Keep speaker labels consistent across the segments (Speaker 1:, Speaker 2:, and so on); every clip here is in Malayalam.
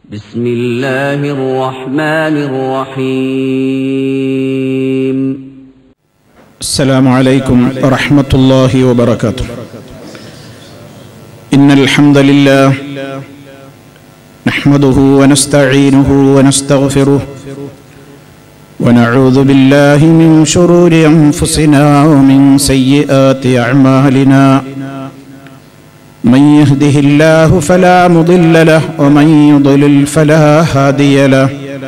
Speaker 1: بسم الله الرحمن الرحيم
Speaker 2: السلام عليكم ورحمة الله وبركاته إن الحمد لله نحمده ونستعينه ونستغفره ونعوذ بالله من شرور أنفسنا ومن سيئات أعمالنا من يهده الله فلا مضل له ومن يضلل فلا هادي له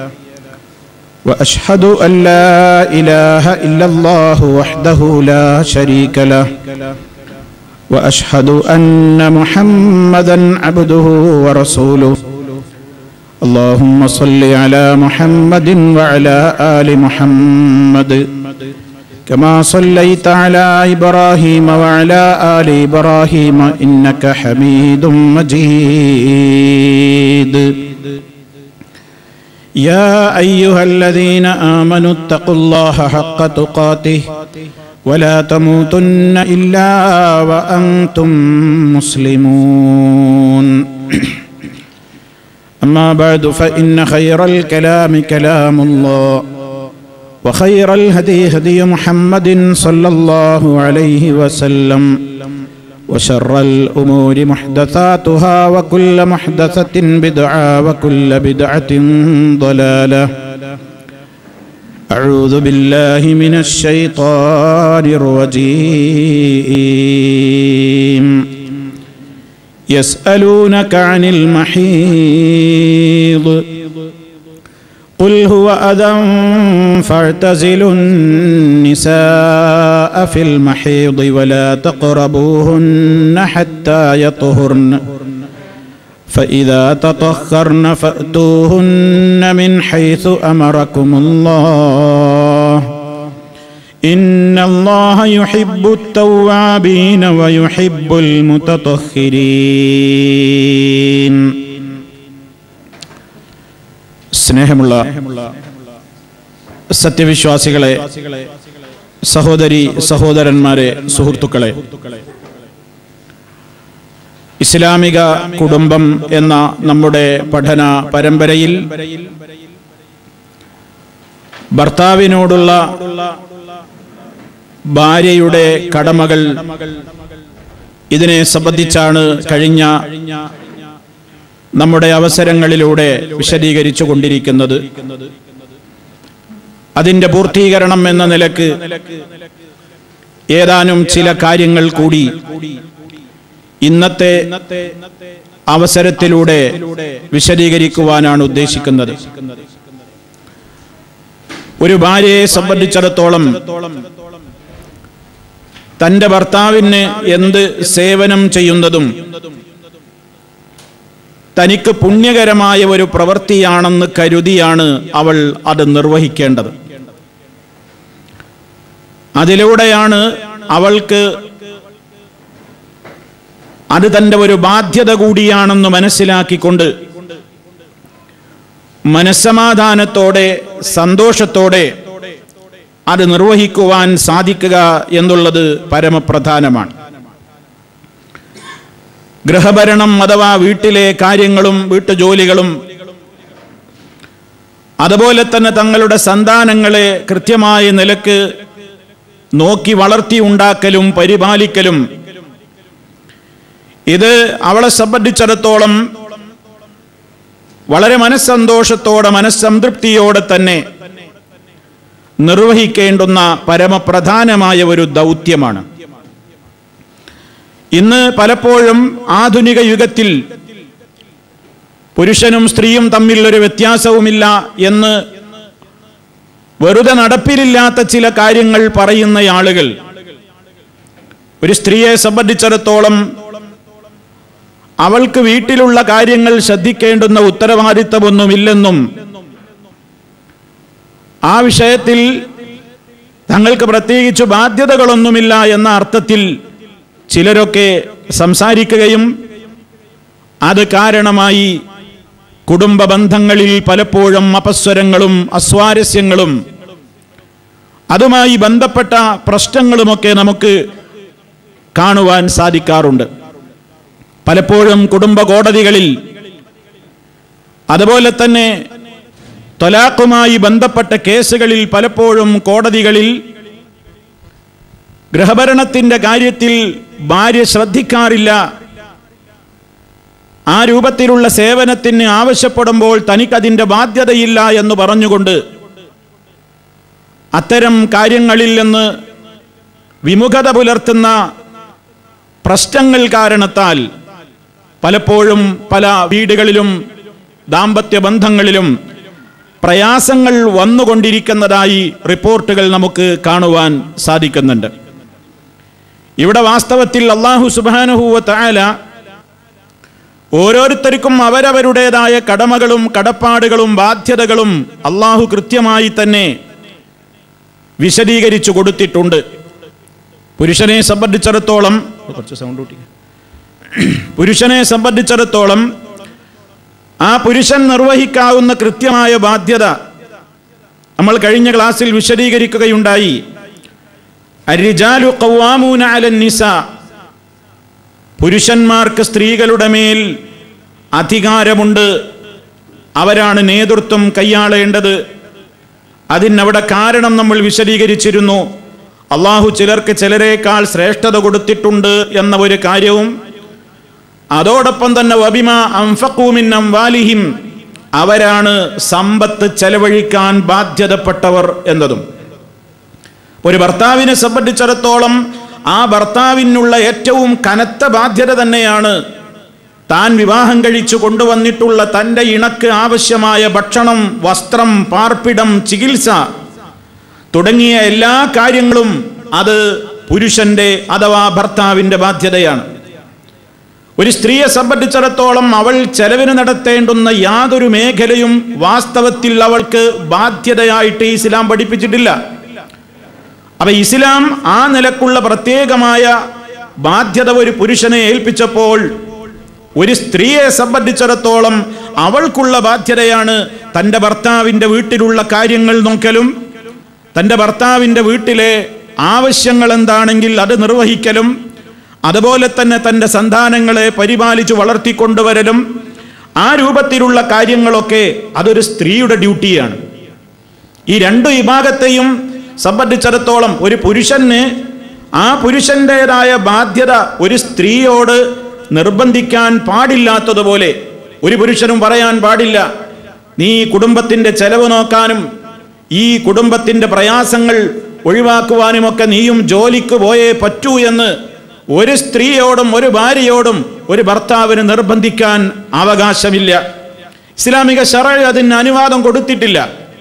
Speaker 2: واشهد ان لا اله الا الله وحده لا شريك له واشهد ان محمدا عبده ورسوله اللهم صل على محمد وعلى ال محمد كما صليت على ابراهيم وعلى ال ابراهيم انك حميد مجيد يا ايها الذين امنوا اتقوا الله حق تقاته ولا تموتن الا وانتم مسلمون اما بعد فان خير الكلام كلام الله وخير الهدي هدي محمد صلى الله عليه وسلم وشر الأمور محدثاتها وكل محدثة بدعة وكل بدعة ضلالة أعوذ بالله من الشيطان الرجيم يسألونك عن المحيض قل هو أذى فاعتزلوا النساء في المحيض ولا تقربوهن حتى يطهرن فإذا تطهرن فأتوهن من حيث أمركم الله إن الله يحب التوابين ويحب المتطهرين സ്നേഹമുള്ള സത്യവിശ്വാസികളെ സഹോദരി സഹോദരന്മാരെ സുഹൃത്തുക്കളെ ഇസ്ലാമിക കുടുംബം എന്ന നമ്മുടെ പഠന പരമ്പരയിൽ ഭർത്താവിനോടുള്ള ഭാര്യയുടെ കടമകൾ ഇതിനെ സംബന്ധിച്ചാണ് കഴിഞ്ഞ നമ്മുടെ അവസരങ്ങളിലൂടെ വിശദീകരിച്ചു കൊണ്ടിരിക്കുന്നത് അതിന്റെ പൂർത്തീകരണം എന്ന നിലക്ക് ഏതാനും ചില കാര്യങ്ങൾ കൂടി ഇന്നത്തെ അവസരത്തിലൂടെ വിശദീകരിക്കുവാനാണ് ഉദ്ദേശിക്കുന്നത് ഒരു ഭാര്യയെ സംബന്ധിച്ചിടത്തോളം തന്റെ ഭർത്താവിന് എന്ത് സേവനം ചെയ്യുന്നതും തനിക്ക് പുണ്യകരമായ ഒരു പ്രവൃത്തിയാണെന്ന് കരുതിയാണ് അവൾ അത് നിർവഹിക്കേണ്ടത് അതിലൂടെയാണ് അവൾക്ക് അത് തന്റെ ഒരു ബാധ്യത കൂടിയാണെന്ന് മനസ്സിലാക്കിക്കൊണ്ട് മനസ്സമാധാനത്തോടെ സന്തോഷത്തോടെ അത് നിർവഹിക്കുവാൻ സാധിക്കുക എന്നുള്ളത് പരമപ്രധാനമാണ് ഗൃഹഭരണം അഥവാ വീട്ടിലെ കാര്യങ്ങളും വീട്ടുജോലികളും അതുപോലെ തന്നെ തങ്ങളുടെ സന്താനങ്ങളെ കൃത്യമായ നിലക്ക് നോക്കി വളർത്തി ഉണ്ടാക്കലും പരിപാലിക്കലും ഇത് അവളെ സംബന്ധിച്ചിടത്തോളം വളരെ മനസ്സന്തോഷത്തോടെ മനസ്സംതൃപ്തിയോടെ തന്നെ നിർവഹിക്കേണ്ടുന്ന പരമപ്രധാനമായ ഒരു ദൗത്യമാണ് ഇന്ന് പലപ്പോഴും ആധുനിക യുഗത്തിൽ പുരുഷനും സ്ത്രീയും തമ്മിൽ ഒരു വ്യത്യാസവുമില്ല എന്ന് വെറുതെ നടപ്പിലില്ലാത്ത ചില കാര്യങ്ങൾ പറയുന്ന ആളുകൾ ഒരു സ്ത്രീയെ സംബന്ധിച്ചിടത്തോളം അവൾക്ക് വീട്ടിലുള്ള കാര്യങ്ങൾ ശ്രദ്ധിക്കേണ്ടുന്ന ഉത്തരവാദിത്തമൊന്നുമില്ലെന്നും ആ വിഷയത്തിൽ തങ്ങൾക്ക് പ്രത്യേകിച്ച് ബാധ്യതകളൊന്നുമില്ല എന്ന അർത്ഥത്തിൽ ചിലരൊക്കെ സംസാരിക്കുകയും അത് കാരണമായി കുടുംബ ബന്ധങ്ങളിൽ പലപ്പോഴും അപസ്വരങ്ങളും അസ്വാരസ്യങ്ങളും അതുമായി ബന്ധപ്പെട്ട പ്രശ്നങ്ങളുമൊക്കെ നമുക്ക് കാണുവാൻ സാധിക്കാറുണ്ട് പലപ്പോഴും കുടുംബ കോടതികളിൽ അതുപോലെ തന്നെ തൊലാഖുമായി ബന്ധപ്പെട്ട കേസുകളിൽ പലപ്പോഴും കോടതികളിൽ ഗൃഹഭരണത്തിന്റെ കാര്യത്തിൽ ഭാര്യ ശ്രദ്ധിക്കാറില്ല ആ രൂപത്തിലുള്ള സേവനത്തിന് ആവശ്യപ്പെടുമ്പോൾ തനിക്കതിൻ്റെ ബാധ്യതയില്ല എന്ന് പറഞ്ഞുകൊണ്ട് അത്തരം കാര്യങ്ങളിൽ നിന്ന് വിമുഖത പുലർത്തുന്ന പ്രശ്നങ്ങൾ കാരണത്താൽ പലപ്പോഴും പല വീടുകളിലും ദാമ്പത്യ ബന്ധങ്ങളിലും പ്രയാസങ്ങൾ വന്നുകൊണ്ടിരിക്കുന്നതായി റിപ്പോർട്ടുകൾ നമുക്ക് കാണുവാൻ സാധിക്കുന്നുണ്ട് ഇവിടെ വാസ്തവത്തിൽ അള്ളാഹു സുബാനുഹൂവ താല ഓരോരുത്തർക്കും അവരവരുടേതായ കടമകളും കടപ്പാടുകളും ബാധ്യതകളും അള്ളാഹു കൃത്യമായി തന്നെ വിശദീകരിച്ചു കൊടുത്തിട്ടുണ്ട് പുരുഷനെ സംബന്ധിച്ചിടത്തോളം കുറച്ച് സൗണ്ട് കൂട്ടി പുരുഷനെ സംബന്ധിച്ചിടത്തോളം ആ പുരുഷൻ നിർവഹിക്കാവുന്ന കൃത്യമായ ബാധ്യത നമ്മൾ കഴിഞ്ഞ ക്ലാസ്സിൽ വിശദീകരിക്കുകയുണ്ടായി അരിജാലു ഖവ്വാമൂന അലൻ നിസ പുരുഷന്മാർക്ക് സ്ത്രീകളുടെ മേൽ അധികാരമുണ്ട് അവരാണ് നേതൃത്വം കൈയാളേണ്ടത് അതിനവിടെ കാരണം നമ്മൾ വിശദീകരിച്ചിരുന്നു അള്ളാഹു ചിലർക്ക് ചിലരേക്കാൾ ശ്രേഷ്ഠത കൊടുത്തിട്ടുണ്ട് എന്ന ഒരു കാര്യവും അതോടൊപ്പം തന്നെ വബിമ അംഫക്കൂമിൻ അംവാലിഹിം അവരാണ് സമ്പത്ത് ചെലവഴിക്കാൻ ബാധ്യതപ്പെട്ടവർ എന്നതും ഒരു ഭർത്താവിനെ സംബന്ധിച്ചിടത്തോളം ആ ഭർത്താവിനുള്ള ഏറ്റവും കനത്ത ബാധ്യത തന്നെയാണ് താൻ വിവാഹം കഴിച്ചു കൊണ്ടുവന്നിട്ടുള്ള തൻ്റെ ഇണക്ക് ആവശ്യമായ ഭക്ഷണം വസ്ത്രം പാർപ്പിടം ചികിത്സ തുടങ്ങിയ എല്ലാ കാര്യങ്ങളും അത് പുരുഷന്റെ അഥവാ ഭർത്താവിന്റെ ബാധ്യതയാണ് ഒരു സ്ത്രീയെ സംബന്ധിച്ചിടത്തോളം അവൾ ചെലവിന് നടത്തേണ്ടുന്ന യാതൊരു മേഖലയും വാസ്തവത്തിൽ അവൾക്ക് ബാധ്യതയായിട്ട് ഇസ്ലാം പഠിപ്പിച്ചിട്ടില്ല അപ്പൊ ഇസ്ലാം ആ നിലക്കുള്ള പ്രത്യേകമായ ബാധ്യത ഒരു പുരുഷനെ ഏൽപ്പിച്ചപ്പോൾ ഒരു സ്ത്രീയെ സംബന്ധിച്ചിടത്തോളം അവൾക്കുള്ള ബാധ്യതയാണ് തൻ്റെ ഭർത്താവിൻ്റെ വീട്ടിലുള്ള കാര്യങ്ങൾ നോക്കലും തൻ്റെ ഭർത്താവിൻ്റെ വീട്ടിലെ ആവശ്യങ്ങൾ എന്താണെങ്കിൽ അത് നിർവഹിക്കലും അതുപോലെ തന്നെ തൻ്റെ സന്താനങ്ങളെ പരിപാലിച്ചു വളർത്തിക്കൊണ്ടുവരലും ആ രൂപത്തിലുള്ള കാര്യങ്ങളൊക്കെ അതൊരു സ്ത്രീയുടെ ഡ്യൂട്ടിയാണ് ഈ രണ്ട് വിഭാഗത്തെയും സംബന്ധിച്ചിടത്തോളം ഒരു പുരുഷന് ആ പുരുഷൻ്റെതായ ബാധ്യത ഒരു സ്ത്രീയോട് നിർബന്ധിക്കാൻ പാടില്ലാത്തതുപോലെ ഒരു പുരുഷനും പറയാൻ പാടില്ല നീ കുടുംബത്തിൻ്റെ ചെലവ് നോക്കാനും ഈ കുടുംബത്തിൻ്റെ പ്രയാസങ്ങൾ ഒഴിവാക്കുവാനുമൊക്കെ നീയും ജോലിക്ക് പോയേ പറ്റൂ എന്ന് ഒരു സ്ത്രീയോടും ഒരു ഭാര്യയോടും ഒരു ഭർത്താവിന് നിർബന്ധിക്കാൻ അവകാശമില്ല ഇസ്ലാമിക ശറ അതിന് അനുവാദം കൊടുത്തിട്ടില്ല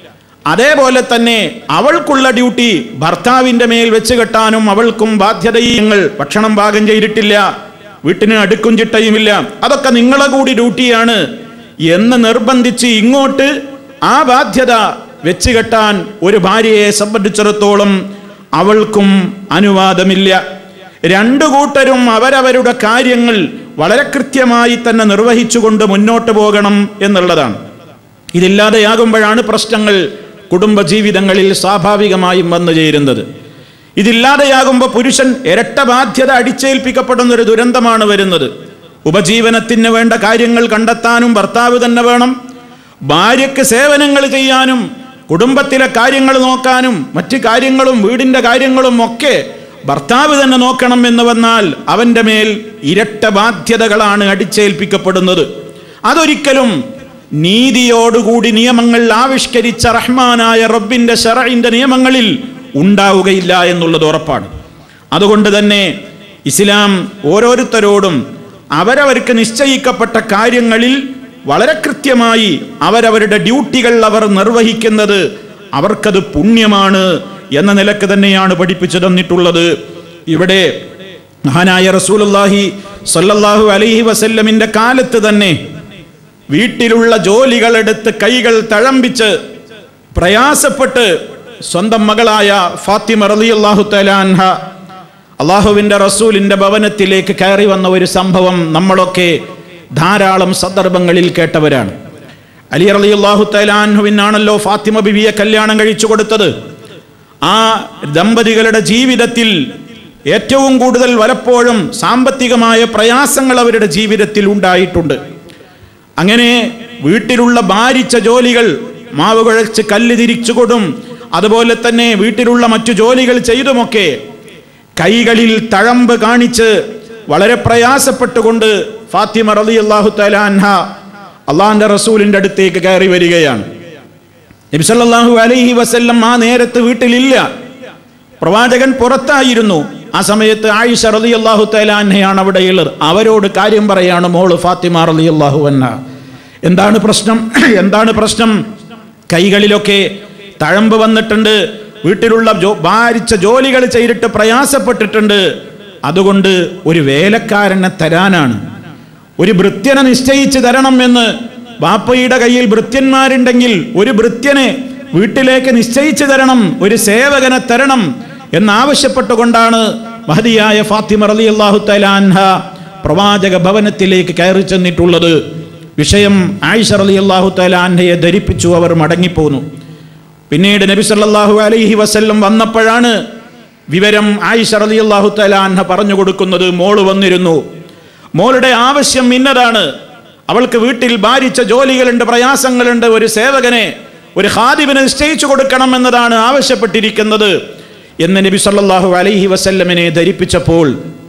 Speaker 2: അതേപോലെ തന്നെ അവൾക്കുള്ള ഡ്യൂട്ടി ഭർത്താവിന്റെ മേൽ വെച്ച് കെട്ടാനും അവൾക്കും ബാധ്യതയങ്ങൾ ഭക്ഷണം പാകം ചെയ്തിട്ടില്ല വീട്ടിന് അടുക്കും ചിട്ടയുമില്ല അതൊക്കെ നിങ്ങളെ കൂടി ഡ്യൂട്ടിയാണ് എന്ന് നിർബന്ധിച്ച് ഇങ്ങോട്ട് ആ ബാധ്യത വെച്ച് കെട്ടാൻ ഒരു ഭാര്യയെ സംബന്ധിച്ചിടത്തോളം അവൾക്കും അനുവാദമില്ല രണ്ടു കൂട്ടരും അവരവരുടെ കാര്യങ്ങൾ വളരെ കൃത്യമായി തന്നെ നിർവഹിച്ചുകൊണ്ട് മുന്നോട്ട് പോകണം എന്നുള്ളതാണ് ഇതില്ലാതെയാകുമ്പോഴാണ് പ്രശ്നങ്ങൾ കുടുംബജീവിതങ്ങളിൽ സ്വാഭാവികമായും വന്നു ചേരുന്നത് ഇതില്ലാതെയാകുമ്പോൾ പുരുഷൻ ഇരട്ട ബാധ്യത അടിച്ചേൽപ്പിക്കപ്പെടുന്ന ഒരു ദുരന്തമാണ് വരുന്നത് ഉപജീവനത്തിന് വേണ്ട കാര്യങ്ങൾ കണ്ടെത്താനും ഭർത്താവ് തന്നെ വേണം ഭാര്യയ്ക്ക് സേവനങ്ങൾ ചെയ്യാനും കുടുംബത്തിലെ കാര്യങ്ങൾ നോക്കാനും മറ്റു കാര്യങ്ങളും വീടിൻ്റെ കാര്യങ്ങളും ഒക്കെ ഭർത്താവ് തന്നെ നോക്കണം എന്ന് വന്നാൽ അവൻ്റെ മേൽ ഇരട്ട ബാധ്യതകളാണ് അടിച്ചേൽപ്പിക്കപ്പെടുന്നത് അതൊരിക്കലും നീതിയോടുകൂടി നിയമങ്ങൾ ആവിഷ്കരിച്ച റഹ്മാനായ റബ്ബിന്റെ ഷറയിന്റെ നിയമങ്ങളിൽ ഉണ്ടാവുകയില്ല എന്നുള്ളത് ഉറപ്പാണ് അതുകൊണ്ട് തന്നെ ഇസ്ലാം ഓരോരുത്തരോടും അവരവർക്ക് നിശ്ചയിക്കപ്പെട്ട കാര്യങ്ങളിൽ വളരെ കൃത്യമായി അവരവരുടെ ഡ്യൂട്ടികൾ അവർ നിർവഹിക്കുന്നത് അവർക്കത് പുണ്യമാണ് എന്ന നിലക്ക് തന്നെയാണ് പഠിപ്പിച്ചു തന്നിട്ടുള്ളത് ഇവിടെ മഹാനായ റസൂലുള്ളാഹി സ്വല്ലല്ലാഹു അലൈഹി വസല്ലമിന്റെ കാലത്ത് തന്നെ വീട്ടിലുള്ള ജോലികളെടുത്ത് കൈകൾ തഴമ്പിച്ച് പ്രയാസപ്പെട്ട് സ്വന്തം മകളായ ഫാത്തിമ റളിയല്ലാഹു തആലാൻഹ അള്ളാഹുവിൻ്റെ റസൂലിൻ്റെ ഭവനത്തിലേക്ക് കയറി വന്ന ഒരു സംഭവം നമ്മളൊക്കെ ധാരാളം സന്ദർഭങ്ങളിൽ കേട്ടവരാണ് അലി റളിയല്ലാഹു തആലാൻഹുവിനാണല്ലോ ഫാത്തിമ ബിബിയെ കല്യാണം കഴിച്ചു കൊടുത്തത് ആ ദമ്പതികളുടെ ജീവിതത്തിൽ ഏറ്റവും കൂടുതൽ പലപ്പോഴും സാമ്പത്തികമായ പ്രയാസങ്ങൾ അവരുടെ ജീവിതത്തിൽ ഉണ്ടായിട്ടുണ്ട് അങ്ങനെ വീട്ടിലുള്ള ഭാരിച്ച ജോലികൾ മാവ് കുഴച്ച് കല്ല് തിരിച്ചു കൊടും അതുപോലെ തന്നെ വീട്ടിലുള്ള മറ്റു ജോലികൾ ചെയ്തുമൊക്കെ കൈകളിൽ തഴമ്പ് കാണിച്ച് വളരെ പ്രയാസപ്പെട്ടുകൊണ്ട് ഫാത്തിമ റലി അള്ളാഹു തലാൻഹ അള്ളാഹിന്റെ റസൂലിന്റെ അടുത്തേക്ക് കയറി വരികയാണ് നബി സല്ലല്ലാഹു അലൈഹി വസല്ലം ആ നേരത്ത് വീട്ടിലില്ല പ്രവാചകൻ പുറത്തായിരുന്നു ആ സമയത്ത് ആയിഷ റലി അള്ളാഹു തലാൻഹയാണ് അവിടെ ഉള്ളത് അവരോട് കാര്യം പറയാണ് മോള് ഫാത്തിമ റലി അള്ളാഹു അന്ന എന്താണ് പ്രശ്നം എന്താണ് പ്രശ്നം കൈകളിലൊക്കെ തഴമ്പ് വന്നിട്ടുണ്ട് വീട്ടിലുള്ള ജോ ഭാരിച്ച ജോലികൾ ചെയ്തിട്ട് പ്രയാസപ്പെട്ടിട്ടുണ്ട് അതുകൊണ്ട് ഒരു വേലക്കാരനെ തരാനാണ് ഒരു ഭൃത്യനെ നിശ്ചയിച്ച് തരണം എന്ന് ബാപ്പയുടെ കയ്യിൽ ഭൃത്യന്മാരുണ്ടെങ്കിൽ ഒരു ഭൃത്യനെ വീട്ടിലേക്ക് നിശ്ചയിച്ചു തരണം ഒരു സേവകനെ തരണം എന്നാവശ്യപ്പെട്ടുകൊണ്ടാണ് മഹതിയായ ഫാത്തിമ റലി അള്ളാഹു തലാൻഹ പ്രവാചക ഭവനത്തിലേക്ക് കയറി ചെന്നിട്ടുള്ളത് വിഷയം ആയിഷ റലി അള്ളാഹു തലാൻഹയെ ധരിപ്പിച്ചു അവർ മടങ്ങിപ്പോന്നു പിന്നീട് നബി സല്ലല്ലാഹു അലൈഹി വസല്ലം വന്നപ്പോഴാണ് വിവരം ആയിഷ റലി അള്ളാഹു തലാൻഹ പറഞ്ഞു കൊടുക്കുന്നത് മോള് വന്നിരുന്നു മോളുടെ ആവശ്യം ഇന്നതാണ് അവൾക്ക് വീട്ടിൽ ഭാരിച്ച ജോലികളുണ്ട് പ്രയാസങ്ങളുണ്ട് ഒരു സേവകനെ ഒരു ഖാദിബിനെ നിശ്ചയിച്ചു കൊടുക്കണം എന്നതാണ് ആവശ്യപ്പെട്ടിരിക്കുന്നത് എന്ന് നബി സല്ലല്ലാഹു അലൈഹി വസല്ലമിനെ ധരിപ്പിച്ചപ്പോൾ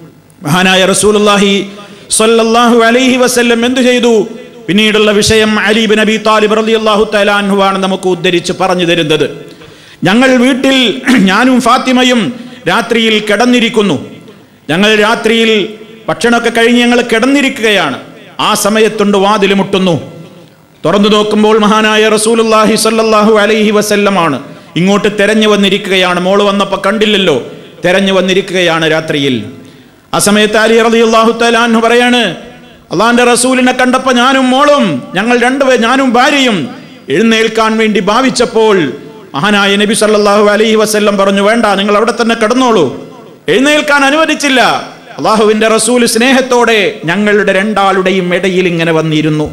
Speaker 2: മഹാനായ റസൂലുള്ളാഹി സ്വല്ലല്ലാഹു അലൈഹി വസല്ലം എന്തു ചെയ്തു പിന്നീടുള്ള വിഷയം അലി ബിൻ അബി താലിബ് റളിയല്ലാഹു തആല അൻഹുവാണ് നമുക്ക് ഉദ്ധരിച്ച് പറഞ്ഞു തരുന്നത് ഞങ്ങൾ വീട്ടിൽ ഞാനും ഫാത്തിമയും രാത്രിയിൽ കിടന്നിരിക്കുന്നു ഞങ്ങൾ രാത്രിയിൽ ഭക്ഷണമൊക്കെ കഴിഞ്ഞ് ഞങ്ങൾ കിടന്നിരിക്കുകയാണ് ആ സമയത്തുണ്ട് വാതിൽ മുട്ടുന്നു തുറന്നു നോക്കുമ്പോൾ മഹാനായ റസൂലുള്ളാഹി സ്വല്ലല്ലാഹു അലൈഹി വസല്ലമാണ് ഇങ്ങോട്ട് തെരഞ്ഞു വന്നിരിക്കുകയാണ് മോള് വന്നപ്പോൾ കണ്ടില്ലല്ലോ തെരഞ്ഞു വന്നിരിക്കുകയാണ് രാത്രിയിൽ ആ സമയത്ത് അലി റളിയല്ലാഹു തആല അൻഹു പറയാണ് അള്ളാഹിന്റെ റസൂലിനെ കണ്ടപ്പോൾ ഞാനും മോളും ഞങ്ങൾ രണ്ടുപേർ ഞാനും ഭാര്യയും എഴുന്നേൽക്കാൻ വേണ്ടി ഭാവിച്ചപ്പോൾ മഹാനായ നബി സല്ലല്ലാഹു അലൈഹി വസല്ലം പറഞ്ഞു വേണ്ട നിങ്ങൾ അവിടെ തന്നെ കിടന്നോളൂ എഴുന്നേൽക്കാൻ അനുവദിച്ചില്ല അള്ളാഹുവിന്റെ റസൂൽ സ്നേഹത്തോടെ ഞങ്ങളുടെ രണ്ടാളുടെയും ഇടയിൽ ഇങ്ങനെ വന്നിരുന്നു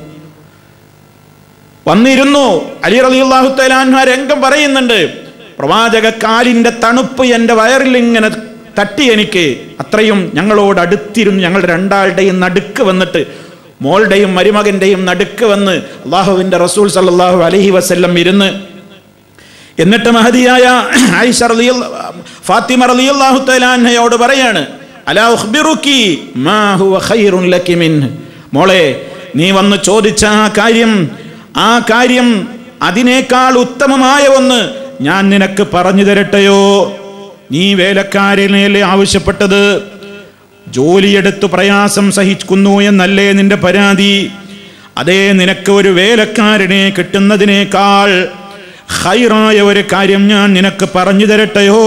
Speaker 2: വന്നിരുന്നു അലി റളിയല്ലാഹു തആല അൻഹു ആ രംഗം പറയുന്നുണ്ട് പ്രവാചക കാലിന്റെ തണുപ്പ് എൻ്റെ വയറിൽ ഇങ്ങനെ തട്ടി എനിക്ക് അത്രയും ഞങ്ങളോട് അടുത്തിരുന്നു ഞങ്ങൾ രണ്ടാളുടെയും നടുക്ക് വന്നിട്ട് മോളുടെയും മരുമകന്റെയും നടുക്ക് വന്ന് അള്ളാഹുവിന്റെ റസൂൽ സല്ലല്ലാഹു അലൈഹി വസല്ലം ഇരുന്ന് എന്നിട്ട് മഹദിയായ ആയിഷ റളിയല്ല- ഫാത്തിമ റളിയല്ലാഹു തആല അൻഹയോട് പറയാണ് അലാ ഉഖ്ബിറുക്കി മാ ഹുവ ഖൈറുൻ ലക്കി മിൻഹ് മോളെ നീ വന്ന് ചോദിച്ച ആ കാര്യം ആ കാര്യം അതിനേക്കാൾ ഉത്തമമായ ഒന്ന് ഞാൻ നിനക്ക് പറഞ്ഞു തരട്ടെയോ നീ വേലക്കാരനെയല്ലേ ആവശ്യപ്പെട്ടത് ജോലിയെടുത്ത് പ്രയാസം സഹിക്കുന്നു എന്നല്ലേ നിന്റെ പരാതി അതേ നിനക്ക് ഒരു വേലക്കാരനെ കിട്ടുന്നതിനേക്കാൾ ഹൈറായ ഒരു കാര്യം ഞാൻ നിനക്ക് പറഞ്ഞു തരട്ടെയോ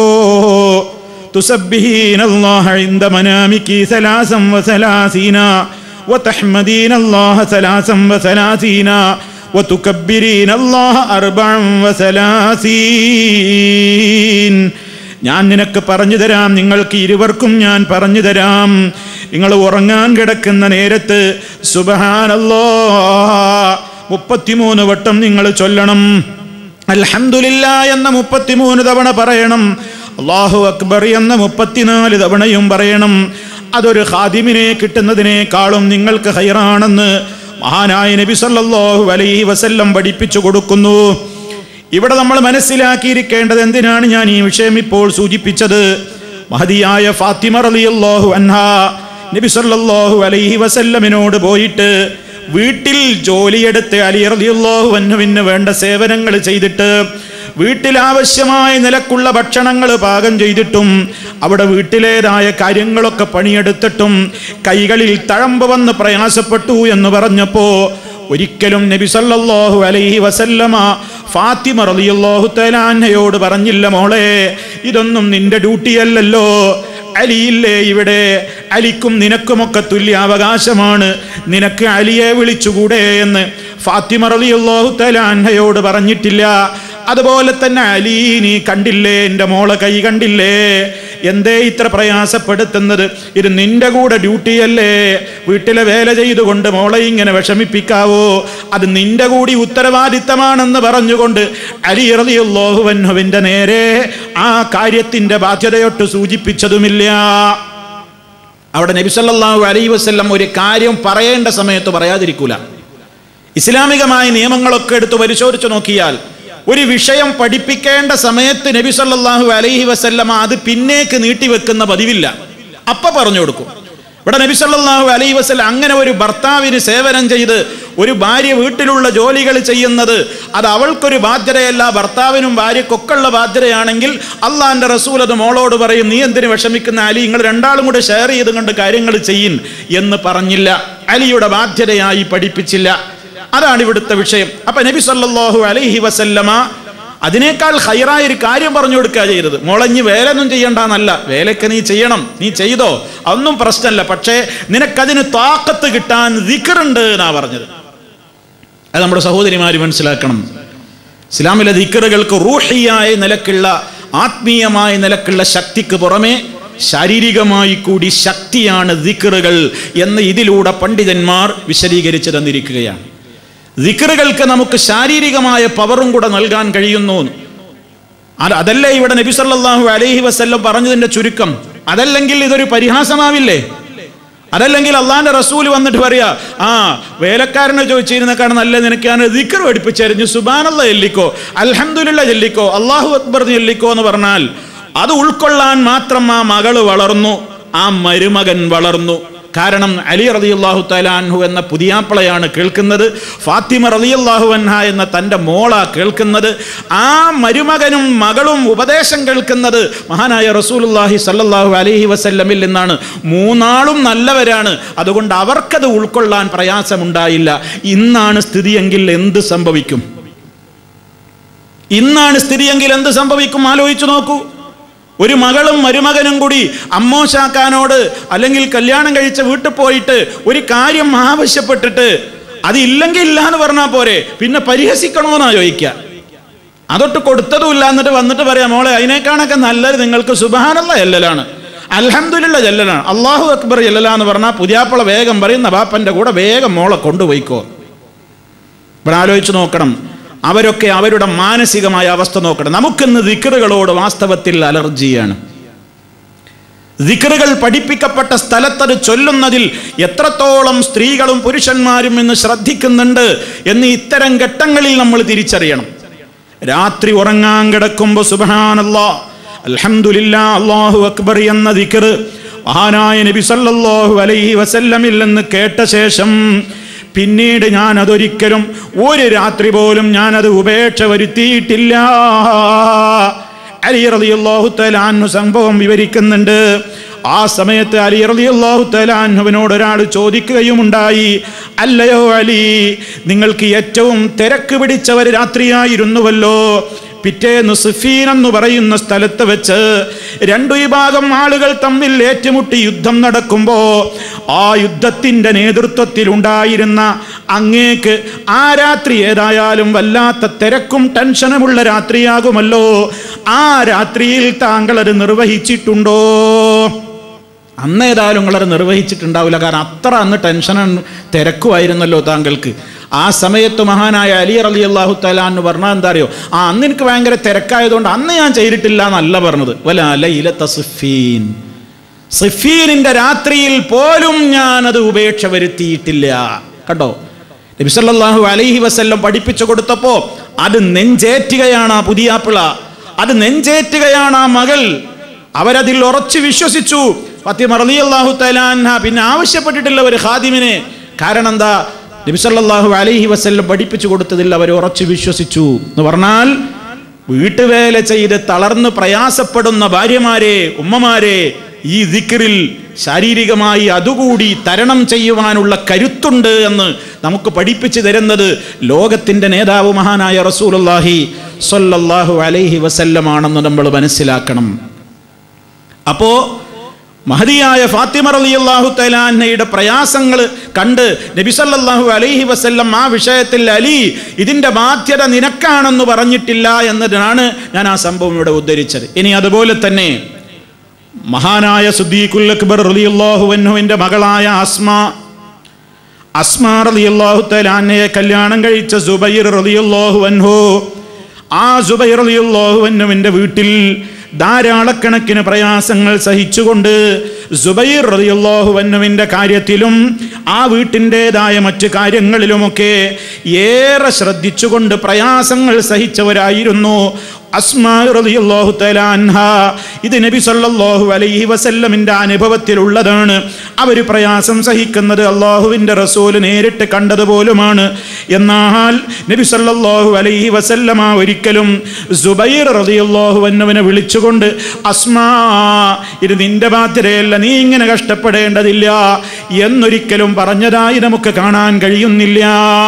Speaker 2: تسبحين الله عند منامك ثلاثا وثلاثين وتحمدين الله ثلاثا وثلاثين وتكبرين الله أربعا وثلاثين ഞാൻ നിനക്ക് പറഞ്ഞു തരാം നിങ്ങൾക്ക് ഇരുവർക്കും ഞാൻ പറഞ്ഞു തരാം നിങ്ങൾ ഉറങ്ങാൻ കിടക്കുന്ന നേരത്ത് സുബഹാനല്ലോ മുപ്പത്തിമൂന്ന് വട്ടം നിങ്ങൾ ചൊല്ലണം അൽഹംദുലില്ല എന്ന മുപ്പത്തിമൂന്ന് തവണ പറയണം അള്ളാഹു അക്ബർ എന്ന മുപ്പത്തിനാല് തവണയും പറയണം അതൊരു ഖാദിമിനെ കിട്ടുന്നതിനേക്കാളും നിങ്ങൾക്ക് ഹൈറാണെന്ന് മഹാനായ നബി സല്ലല്ലാഹു അലൈഹി വസല്ലം പഠിപ്പിച്ചു കൊടുക്കുന്നു ഇവിടെ നമ്മൾ മനസ്സിലാക്കിയിരിക്കേണ്ടത് എന്തിനാണ് ഞാൻ ഈ വിഷയം ഇപ്പോൾ സൂചിപ്പിച്ചത് മഹതിയായ ഫാത്തിമ റളിയല്ലാഹു അൻഹ നബി സല്ലല്ലാഹു അലൈഹി വസല്ലമിനോട് പോയിട്ട് വീട്ടിൽ ജോലിയെടുത്ത് അലി റളിയല്ലാഹു അൻഹുവിന് വേണ്ട സേവനങ്ങൾ ചെയ്തിട്ട് വീട്ടിൽ ആവശ്യമായ നിലക്കുള്ള ഭക്ഷണങ്ങൾ പാകം ചെയ്തിട്ടും അവിടെ വീട്ടിലേതായ കാര്യങ്ങളൊക്കെ പണിയെടുത്തിട്ടും കൈകളിൽ തഴമ്പ് വന്ന് പ്രയാസപ്പെട്ടു എന്ന് പറഞ്ഞപ്പോ ഒരിക്കലും നബി സല്ലല്ലാഹു അലൈഹി വസല്ലമ ഫാത്തിമ റളിയല്ലാഹു തആലാനയോട് പറഞ്ഞില്ല മോളെ ഇതൊന്നും നിന്റെ ഡ്യൂട്ടിയല്ലല്ലോ അലിയില്ലേ ഇവിടെ അലിക്കും നിനക്കുമൊക്കെ തുല്യ അവകാശമാണ് നിനക്ക് അലിയെ വിളിച്ചുകൂടെ എന്ന് ഫാത്തിമ റളിയല്ലാഹു തആലാനയോട് പറഞ്ഞിട്ടില്ല അതുപോലെ തന്നെ അലി നീ കണ്ടില്ലേ എൻ്റെ മോളെ കൈ കണ്ടില്ലേ എന്തേ ഇത്ര പ്രയാസപ്പെടുത്തുന്നത് ഇത് നിന്റെ കൂടെ ഡ്യൂട്ടിയല്ലേ വീട്ടിലെ വേല ചെയ്തുകൊണ്ട് മോളെ ഇങ്ങനെ വിഷമിപ്പിക്കാവോ അത് നിന്റെ കൂടി ഉത്തരവാദിത്തമാണെന്ന് പറഞ്ഞുകൊണ്ട് അലി റളിയല്ലാഹുവിന്റെ നേരെ ആ കാര്യത്തിന്റെ ബാധ്യതയൊട്ട് സൂചിപ്പിച്ചതുമില്ല അവിടെ നബി സല്ലല്ലാഹു അലൈഹി വസല്ലം ഒരു കാര്യം പറയേണ്ട സമയത്ത് പറയാതിരിക്കൂല ഇസ്ലാമികമായ നിയമങ്ങളൊക്കെ എടുത്ത് പരിശോധിച്ച് നോക്കിയാൽ ഒരു വിഷയം പഠിപ്പിക്കേണ്ട സമയത്ത് നബി സല്ലല്ലാഹു അലൈഹി വസല്ലമ അത് പിന്നേക്ക് നീട്ടിവെക്കുന്ന പതിവില്ല അപ്പ പറഞ്ഞു കൊടുക്കും ഇവിടെ നബി സല്ലല്ലാഹു അലൈഹി വസല്ലം അങ്ങനെ ഒരു ഭർത്താവിന് സേവനം ചെയ്ത് ഒരു ഭാര്യ വീട്ടിലുള്ള ജോലികൾ ചെയ്യുന്നത് അത് അവൾക്കൊരു ബാധ്യതയല്ല ഭർത്താവിനും ഭാര്യക്കൊക്കെയുള്ള ബാധ്യതയാണെങ്കിൽ അള്ളാന്റെ റസൂൽ അത് മോളോട് പറയും നീ എന്തിനു വിഷമിക്കുന്ന അലി നിങ്ങൾ രണ്ടാളും കൂടെ ഷെയർ ചെയ്ത് കൊണ്ട് കാര്യങ്ങൾ ചെയ്യിൻ എന്ന് പറഞ്ഞില്ല അലിയുടെ ബാധ്യതയായി പഠിപ്പിച്ചില്ല അതാണ് ഇവിടുത്തെ വിഷയം അപ്പൊ നബി സല്ലല്ലാഹു അലൈഹി വസല്ലമ അതിനേക്കാൾ ഹൈറായ ഒരു കാര്യം പറഞ്ഞു കൊടുക്കുക ചെയ്തത് മുളഞ്ഞ് വേലൊന്നും ചെയ്യണ്ടെന്നല്ല വേലയൊക്കെ നീ ചെയ്യണം നീ ചെയ്തോ അതൊന്നും പ്രശ്നമല്ല പക്ഷേ നിനക്കതിന് താക്കത്ത് കിട്ടാൻ ദിക്കറുണ്ട് എന്നാ പറഞ്ഞത് അത് നമ്മുടെ സഹോദരിമാര് മനസ്സിലാക്കണം ഇസ്ലാമിലെ ദിക്കറുകൾക്ക് റൂഹിയായ നിലക്കുള്ള ആത്മീയമായ നിലക്കുള്ള ശക്തിക്ക് പുറമെ ശാരീരികമായി കൂടി ശക്തിയാണ് ദിക്കറുകൾ എന്ന് ഇതിലൂടെ പണ്ഡിതന്മാർ വിശദീകരിച്ചു തന്നിരിക്കുകയാണ് ദിക്കറുകൾക്ക് നമുക്ക് ശാരീരികമായ പവറും കൂടെ നൽകാൻ കഴിയുന്നു അത് അതല്ലേ ഇവിടെ നബി സല്ലല്ലാഹു അലൈഹി വസല്ലം പറഞ്ഞതിന്റെ ചുരുക്കം അതല്ലെങ്കിൽ ഇതൊരു പരിഹാസമാവില്ലേ അതല്ലെങ്കിൽ അള്ളാന്റെ റസൂൽ വന്നിട്ട് പറയാ ആ വേലക്കാരനെ ചോദിച്ചിരുന്നേക്കാണ് നല്ല നിനക്ക് ഞാൻ ദിക്കർ പഠിപ്പിച്ചറിഞ്ഞു സുബാനല്ല ചെല്ലിക്കോ അൽഹംദുലില്ല ചെല്ലിക്കോ അള്ളാഹു അക്ബർ ചെല്ലിക്കോ എന്ന് പറഞ്ഞാൽ അത് ഉൾക്കൊള്ളാൻ മാത്രം ആ മകള് വളർന്നു ആ മരുമകൻ വളർന്നു കാരണം അലി റളിയല്ലാഹു തലാൻഹു എന്ന പുതിയാപ്പിളയാണ് കേൾക്കുന്നത് ഫാത്തിമ റളിയല്ലാഹു അൻഹ എന്ന തൻ്റെ മോള കേൾക്കുന്നത് ആ മരുമകനും മകളും ഉപദേശം കേൾക്കുന്നത് മഹാനായ റസൂലുള്ളാഹി സല്ലല്ലാഹു അലൈഹി വസല്ലമിൽ നിന്നാണ് മൂന്നാളും നല്ലവരാണ് അതുകൊണ്ട് അവർക്കത് ഉൾക്കൊള്ളാൻ പ്രയാസമുണ്ടായില്ല ഇന്നാണ് സ്ഥിതിയെങ്കിൽ എന്ത് സംഭവിക്കും ഇന്നാണ് സ്ഥിതിയെങ്കിൽ എന്ത് സംഭവിക്കും ആലോചിച്ചു നോക്കൂ ഒരു മകളും മരുമകനും കൂടി അമ്മോശാക്കാനോട് അല്ലെങ്കിൽ കല്യാണം കഴിച്ച വീട്ടിൽ പോയിട്ട് ഒരു കാര്യം ആവശ്യപ്പെട്ടിട്ട് അത് ഇല്ലെങ്കിൽ ഇല്ല എന്ന് പറഞ്ഞാൽ പോരെ പിന്നെ പരിഹസിക്കണോന്നാ ചോദിക്കുക അതൊട്ട് കൊടുത്തതുമില്ല എന്നിട്ട് വന്നിട്ട് പറയാം മോളെ അതിനേക്കാണൊക്കെ നല്ലത് നിങ്ങൾക്ക് സുബാനുള്ള ചെല്ലലാണ് അൽഹംദുലില്ല ചെല്ലലാണ് അള്ളാഹു അക്ബർ ചെല്ലല എന്ന് പറഞ്ഞാൽ പുതിയാപ്പള വേഗം പറയും നവാപ്പൻ്റെ കൂടെ വേഗം മോളെ കൊണ്ടുപോയിക്കോ ഇവിടെ ആലോചിച്ച് നോക്കണം അവരൊക്കെ അവരുടെ മാനസികമായ അവസ്ഥ നോക്കണം നമുക്കിന്ന് ദിക്കറുകളോട് വാസ്തവത്തിൽ അലർജിയാണ് ദിക്കറുകൾ പഠിപ്പിക്കപ്പെട്ട സ്ഥലത്തത് ചൊല്ലുന്നതിൽ എത്രത്തോളം സ്ത്രീകളും പുരുഷന്മാരും ഇന്ന് ശ്രദ്ധിക്കുന്നുണ്ട് എന്ന് ഇത്തരം ഘട്ടങ്ങളിൽ നമ്മൾ തിരിച്ചറിയണം രാത്രി ഉറങ്ങാൻ കിടക്കുമ്പോൾ സുബഹാനല്ലാ അൽഹംദുലില്ലാ അല്ലാഹു അക്ബർ എന്ന ദിക്കർ മഹാനായ നബി സല്ലല്ലാഹു അലൈഹി വസല്ലമിൽ നിന്ന് കേട്ട ശേഷം പിന്നീട് ഞാൻ അതൊരിക്കലും ഒരു രാത്രി പോലും ഞാനത് ഉപേക്ഷ വരുത്തിയിട്ടില്ല അലി റളിയല്ലാഹു തലാന്നു സംഭവം വിവരിക്കുന്നുണ്ട് ആ സമയത്ത് അലി റളിയല്ലാഹു തലാന്നുവിനോട് ഒരാൾ ചോദിക്കുകയുമുണ്ടായി അല്ലയോ അലി നിങ്ങൾക്ക് ഏറ്റവും തിരക്ക് പിടിച്ച ഒരു രാത്രിയായിരുന്നുവല്ലോ പിറ്റേന്ന് സുഫീൻ എന്ന് പറയുന്ന സ്ഥലത്ത് വെച്ച് രണ്ടു വിഭാഗം ആളുകൾ തമ്മിൽ ഏറ്റുമുട്ടി യുദ്ധം നടക്കുമ്പോ ആ യുദ്ധത്തിന്റെ നേതൃത്വത്തിൽ ഉണ്ടായിരുന്ന അങ്ങേക്ക് ആ രാത്രി ഏതായാലും വല്ലാത്ത തിരക്കും ടെൻഷനുമുള്ള രാത്രിയാകുമല്ലോ ആ രാത്രിയിൽ താങ്കൾ അത് നിർവഹിച്ചിട്ടുണ്ടോ അന്ന് ഏതായാലും നിങ്ങളത് നിർവഹിച്ചിട്ടുണ്ടാവില്ല കാരണം അത്ര അന്ന് ടെൻഷനും തിരക്കുമായിരുന്നല്ലോ താങ്കൾക്ക് ആ സമയത്ത് മഹാനായ അലി അലി അള്ളാഹു തലാന്ന് പറഞ്ഞാൽ എന്താ അറിയോ ആ അന്ന് എനിക്ക് ഭയങ്കര തിരക്കായതുകൊണ്ട് അന്ന് ഞാൻ ചെയ്തിട്ടില്ല എന്നല്ല പറഞ്ഞത് വല അലയില തസുഫീൻ സിഫീനിന്റെ രാത്രിയിൽ പോലും ഞാൻ അത് ഉപേക്ഷ വരുത്തിയിട്ടില്ല കണ്ടോ നബിസല്ലാഹു അലൈഹി വസല്ലം പഠിപ്പിച്ചു കൊടുത്തപ്പോ അത് നെഞ്ചേറ്റുകയാണ് ആ പുതിയാപ്പിള അത് നെഞ്ചേറ്റുകയാണ് ആ മകൾ അവരതിൽ ഉറച്ചു വിശ്വസിച്ചു ഫത്തിമ റളിയല്ലാഹു തആല പിന്നെ ആവശ്യപ്പെട്ടിട്ടില്ല ഒരു ഖാദിമിനെ കാരണം എന്താ നബിസല്ലാഹു അലൈഹി വസല്ലം പഠിപ്പിച്ചു കൊടുത്തതിൽ അവർ ഉറച്ചു വിശ്വസിച്ചു എന്ന് പറഞ്ഞാൽ വീട്ടുവേല ചെയ്ത് തളർന്ന് പ്രയാസപ്പെടുന്ന ഭാര്യമാരെ ഉമ്മമാരെ ഈ ദിക്റിൽ ശാരീരികമായി അതുകൂടി തരണം ചെയ്യുവാനുള്ള കരുത്തുണ്ട് എന്ന് നമുക്ക് പഠിപ്പിച്ചു തരുന്നത് ലോകത്തിൻ്റെ നേതാവ് മഹാനായ റസൂലുള്ളാഹി സ്വല്ലല്ലാഹു അലൈഹി വസല്ലമാണെന്ന് നമ്മൾ മനസ്സിലാക്കണം അപ്പോ മഹതിയായ ഫാത്തിമ റളിയല്ലാഹു തലാന്നയുടെ പ്രയാസങ്ങൾ കണ്ട് നബിസല്ലാഹു അലൈഹി വസല്ലം ആ വിഷയത്തിൽ അലി ഇതിൻ്റെ ബാധ്യത നിനക്കാണെന്ന് പറഞ്ഞിട്ടില്ല എന്നതിനാണ് ഞാൻ ആ സംഭവം ഇവിടെ ഉദ്ധരിച്ചത് ഇനി അതുപോലെ തന്നെ മഹാനായ സുദ്ദീഖുൽ അക്ബർ റളിയല്ലാഹു അൻഹുവിൻ്റെ മകളായ അസ്മ അസ്മ റളിയല്ലാഹു തലാന്നയെ കല്യാണം കഴിച്ച സുബൈർ റളിയല്ലാഹു അൻഹു ആ സുബൈർ റളിയല്ലാഹു അൻഹുവിൻ്റെ വീട്ടിൽ ധാരാളക്കണക്കിന് പ്രയാസങ്ങൾ സഹിച്ചുകൊണ്ട് സുബൈർ റളിയല്ലാഹു അൻഹുവിന്റെ കാര്യത്തിലും ആ വീട്ടിൻ്റെതായ മറ്റു കാര്യങ്ങളിലുമൊക്കെ ഏറെ ശ്രദ്ധിച്ചുകൊണ്ട് പ്രയാസങ്ങൾ സഹിച്ചവരായിരുന്നു അസ്മാ റളിയല്ലാഹു തആല അൻഹ ഇത് നബി സല്ലല്ലാഹു അലൈഹി വസല്ലമിന്റെ അനുഭവത്തിലുള്ളതാണ് അവർ പ്രയാസം സഹിക്കുന്നത് അള്ളാഹുവിൻ്റെ റസൂൽ നേരിട്ട് കണ്ടതുപോലുമാണ് എന്നാൽ നബി സല്ലല്ലാഹു അലൈഹി വസല്ലമ ഒരിക്കലും സുബൈർ റളിയല്ലാഹു അൻഹുവിനെ വിളിച്ചുകൊണ്ട് അസ്മാ ഇത് നിന്റെ ബാധ്യതയല്ല നീ ഇങ്ങനെ കഷ്ടപ്പെടേണ്ടതില്ല എന്നൊരിക്കലും പറഞ്ഞതായി നമുക്ക് കാണാൻ കഴിയുന്നില്ല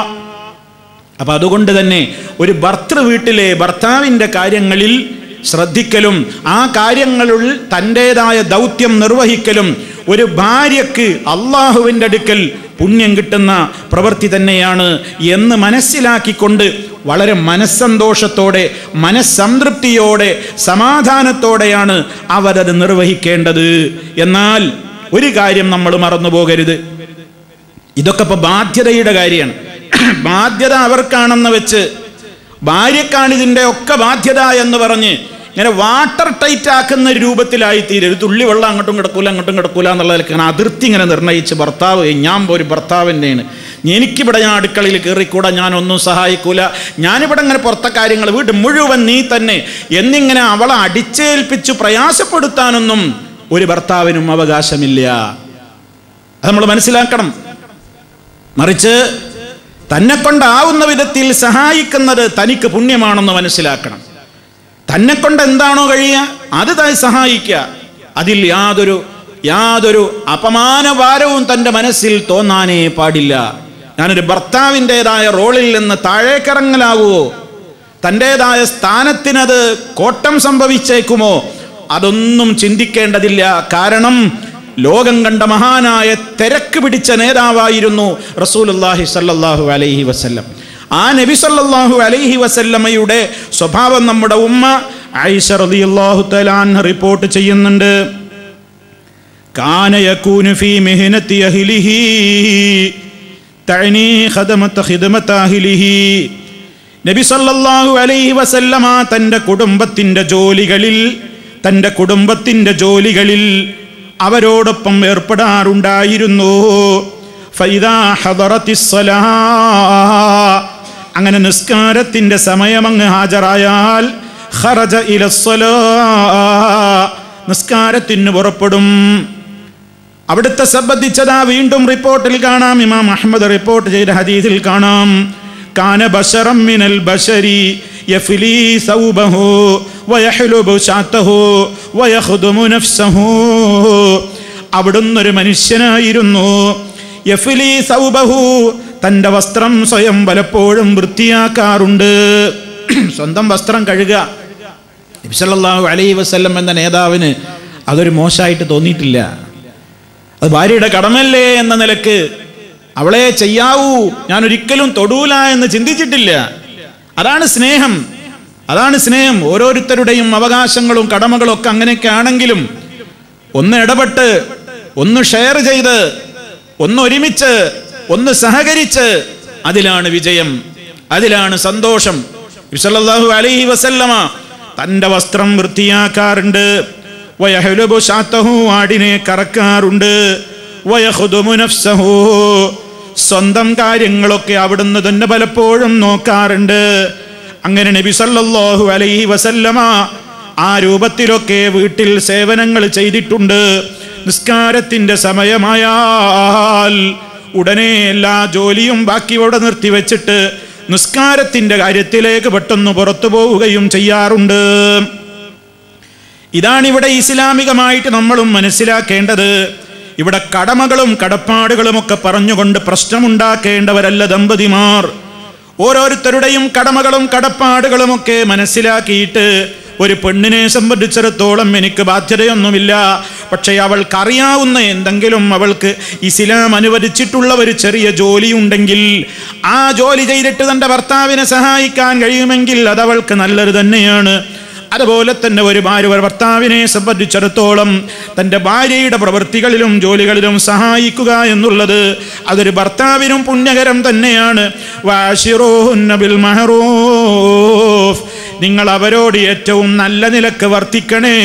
Speaker 2: അപ്പൊ അതുകൊണ്ട് തന്നെ ഒരു ഭർത്തൃ വീട്ടിലെ ഭർത്താവിൻ്റെ കാര്യങ്ങളിൽ ശ്രദ്ധിക്കലും ആ കാര്യങ്ങളിൽ തൻ്റെതായ ദൗത്യം നിർവഹിക്കലും ഒരു ഭാര്യക്ക് അള്ളാഹുവിൻ്റെ അടുക്കൽ പുണ്യം കിട്ടുന്ന പ്രവൃത്തി തന്നെയാണ് എന്ന് മനസ്സിലാക്കിക്കൊണ്ട് വളരെ മനസ്സന്തോഷത്തോടെ മനസ്സംതൃപ്തിയോടെ സമാധാനത്തോടെയാണ് അവരത് നിർവഹിക്കേണ്ടത് എന്നാൽ ഒരു കാര്യം നമ്മൾ മറന്നു പോകരുത് ഇതൊക്കെ ഇപ്പൊ ബാധ്യതയുടെ കാര്യമാണ് ബാധ്യത അവർക്കാണെന്ന് വെച്ച് ഭാര്യക്കാണ് ഇതിൻ്റെ ഒക്കെ ബാധ്യത എന്ന് പറഞ്ഞ് ഇങ്ങനെ വാട്ടർ ടൈറ്റ് ആക്കുന്ന രൂപത്തിലായി തീരും ഒരു തുള്ളി വെള്ളം അങ്ങോട്ടും കിടക്കൂല അങ്ങോട്ടും കിടക്കൂല എന്നുള്ളതിലേക്കാണ് അതിർത്തി ഇങ്ങനെ നിർണ്ണയിച്ച് ഭർത്താവ് ഞാൻ ഒരു ഭർത്താവിൻ്റെയാണ് എനിക്കിവിടെ ഞാൻ അടുക്കളയിൽ കയറിക്കൂടാ ഞാൻ ഒന്നും സഹായിക്കൂല ഞാനിവിടെ ഇങ്ങനെ പുറത്തെ കാര്യങ്ങൾ വീട് മുഴുവൻ നീ തന്നെ എന്നിങ്ങനെ അവളെ അടിച്ചേൽപ്പിച്ച് പ്രയാസപ്പെടുത്താനൊന്നും ഒരു ഭർത്താവിനും അവകാശമില്ല അത് നമ്മൾ മനസ്സിലാക്കണം മറിച്ച് തന്നെ കൊണ്ടാവുന്ന വിധത്തിൽ സഹായിക്കുന്നത് തനിക്ക് പുണ്യമാണെന്ന് മനസ്സിലാക്കണം തന്നെ കൊണ്ട് എന്താണോ കഴിയുക അത് താൻ സഹായിക്കുക അതിൽ യാതൊരു യാതൊരു അപമാനഭാരവും തൻ്റെ മനസ്സിൽ തോന്നാനേ പാടില്ല ഞാനൊരു ഭർത്താവിൻ്റെതായ റോളിൽ നിന്ന് താഴേക്കിറങ്ങലാവുമോ തൻ്റെതായ സ്ഥാനത്തിനത് കോട്ടം സംഭവിച്ചേക്കുമോ അതൊന്നും ചിന്തിക്കേണ്ടതില്ല കാരണം ലോകം കണ്ട മഹാനായ തിരക്ക് പിടിച്ച നേതാവായിരുന്നു റസൂലുല്ലാഹി സല്ലല്ലാഹു അലൈഹി വസല്ലം ആ നബി സല്ലല്ലാഹു അലൈഹി വസല്ലമയുടെ സ്വഭാവം നമ്മുടെ ഉമ്മ ആയിഷ റളിയല്ലാഹു തആല അൻഹ റിപ്പോർട്ട് ചെയ്യുന്നുണ്ട് കാന യകൂനു ഫീ മിഹ്നതി അഹ്ലിഹി തഅനി ഖദമത ഖിദ്മത അഹ്ലിഹി നബി സല്ലല്ലാഹു അലൈഹി വസല്ലമ തൻ്റെ കുടുംബത്തിൻ്റെ ജോലികളിൽ തൻ്റെ കുടുംബത്തിൻ്റെ ജോലികളിൽ അവരോടൊപ്പം ഏർപ്പെടാറുണ്ടായിരുന്നു ഫൈദാ ഹദറത്തിസ്സലാ അങ്ങനെ നിസ്കാരത്തിൻ്റെ സമയമങ്ങ് ഹാജരായാൽ ഖറജ ഇലസ്സലാ നിസ്കാരത്തിന് പുറപ്പെടും അവിടുത്തെ സംബന്ധിച്ചതാ വീണ്ടും റിപ്പോർട്ടിൽ കാണാം ഇമാം അഹമ്മദ് റിപ്പോർട്ട് ചെയ്ത ഹദീസിൽ കാണാം കാന ബശറം മിനൽ ബശരി യഫ്ലി സൗബഹു വയഹ്ലുബു ശാത്തഹു വയഖ്ദുമു നഫ്സഹു അവിടുന്ന് ഒരു മനുഷ്യനായിരുന്നു യഫ്ലി സൗബഹു തൻ്റെ വസ്ത്രം സ്വയം പലപ്പോഴും വൃത്തിയാക്കാറുണ്ട് സ്വന്തം വസ്ത്രം കഴുകുക നബിസല്ലാഹു അലൈ വസ്ല്ലം എന്ന നേതാവിന് അതൊരു മോശമായിട്ട് തോന്നിയിട്ടില്ല അത് ഭാര്യയുടെ കടമല്ലേ എന്ന നിലക്ക് അവളെ ചെയ്യാവൂ ഞാൻ ഒരിക്കലും തൊടൂല എന്ന് ചിന്തിച്ചിട്ടില്ല അതാണ് സ്നേഹം അതാണ് സ്നേഹം ഓരോരുത്തരുടെയും അവകാശങ്ങളും കടമകളും ഒക്കെ അങ്ങനെയൊക്കെ ആണെങ്കിലും ഒന്ന് ഇടപെട്ട് ഒന്ന് ഷെയർ ചെയ്ത് ഒന്ന് ഒരുമിച്ച് ഒന്ന് സഹകരിച്ച് അതിലാണ് വിജയം അതിലാണ് സന്തോഷം വിസലല്ലാഹു അലൈഹി വസല്ലമ തൻ്റെ വസ്ത്രം വൃത്തിയാക്കാറുണ്ട് വയഹലുബു ശാത്തഹു ആടിനെ കറക്കാറുണ്ട് വയഹുദുമു നഫ്സഹു സ്വന്തം കാര്യങ്ങളൊക്കെ അവിടുന്ന് തന്നെ പലപ്പോഴും നോക്കാറുണ്ട് അങ്ങനെ നബി സല്ലല്ലാഹു അലൈഹി വസല്ലമ ആ രൂപത്തിലൊക്കെ വീട്ടിൽ സേവനങ്ങൾ ചെയ്തിട്ടുണ്ട് നിസ്കാരത്തിൻ്റെ സമയമായാൽ ഉടനെ എല്ലാ ജോലിയും ബാക്കി ഇവിടെ നിർത്തിവെച്ചിട്ട് നിസ്കാരത്തിൻ്റെ കാര്യത്തിലേക്ക് പെട്ടെന്ന് പുറത്തു പോവുകയും ചെയ്യാറുണ്ട് ഇതാണിവിടെ ഇസ്ലാമികമായിട്ട് നമ്മളും മനസ്സിലാക്കേണ്ടത് ഇവിടെ കടമകളും കടപ്പാടുകളും ഒക്കെ പറഞ്ഞുകൊണ്ട് പ്രശ്നമുണ്ടാക്കേണ്ടവരല്ല ദമ്പതിമാർ ഓരോരുത്തരുടെയും കടമകളും കടപ്പാടുകളും ഒക്കെ മനസ്സിലാക്കിയിട്ട് ഒരു പെണ്ണിനെ സംബന്ധിച്ചിടത്തോളം എനിക്ക് ബാധ്യതയൊന്നുമില്ല പക്ഷേ അവൾക്കറിയാവുന്ന എന്തെങ്കിലും അവൾക്ക് ഇസ്ലാം അനുവദിച്ചിട്ടുള്ള ഒരു ചെറിയ ജോലി ഉണ്ടെങ്കിൽ ആ ജോലി ചെയ്തിട്ട് തൻ്റെ ഭർത്താവിനെ സഹായിക്കാൻ കഴിയുമെങ്കിൽ അത് അവൾക്ക് നല്ലത് തന്നെയാണ് അതുപോലെ തന്നെ ഒരു ഭാര്യ ഒരു ഭർത്താവിനെ സംബന്ധിച്ചിടത്തോളം തൻ്റെ ഭാര്യയുടെ പ്രവൃത്തികളിലും ജോലികളിലും സഹായിക്കുക എന്നുള്ളത് അതൊരു ഭർത്താവിനും പുണ്യകരം തന്നെയാണ് വാശിറോഹുന്ന ബിൽ മഹറൂഫ് നിങ്ങൾ അവരോട് ഏറ്റവും നല്ല നിലക്ക് വർത്തിക്കണേ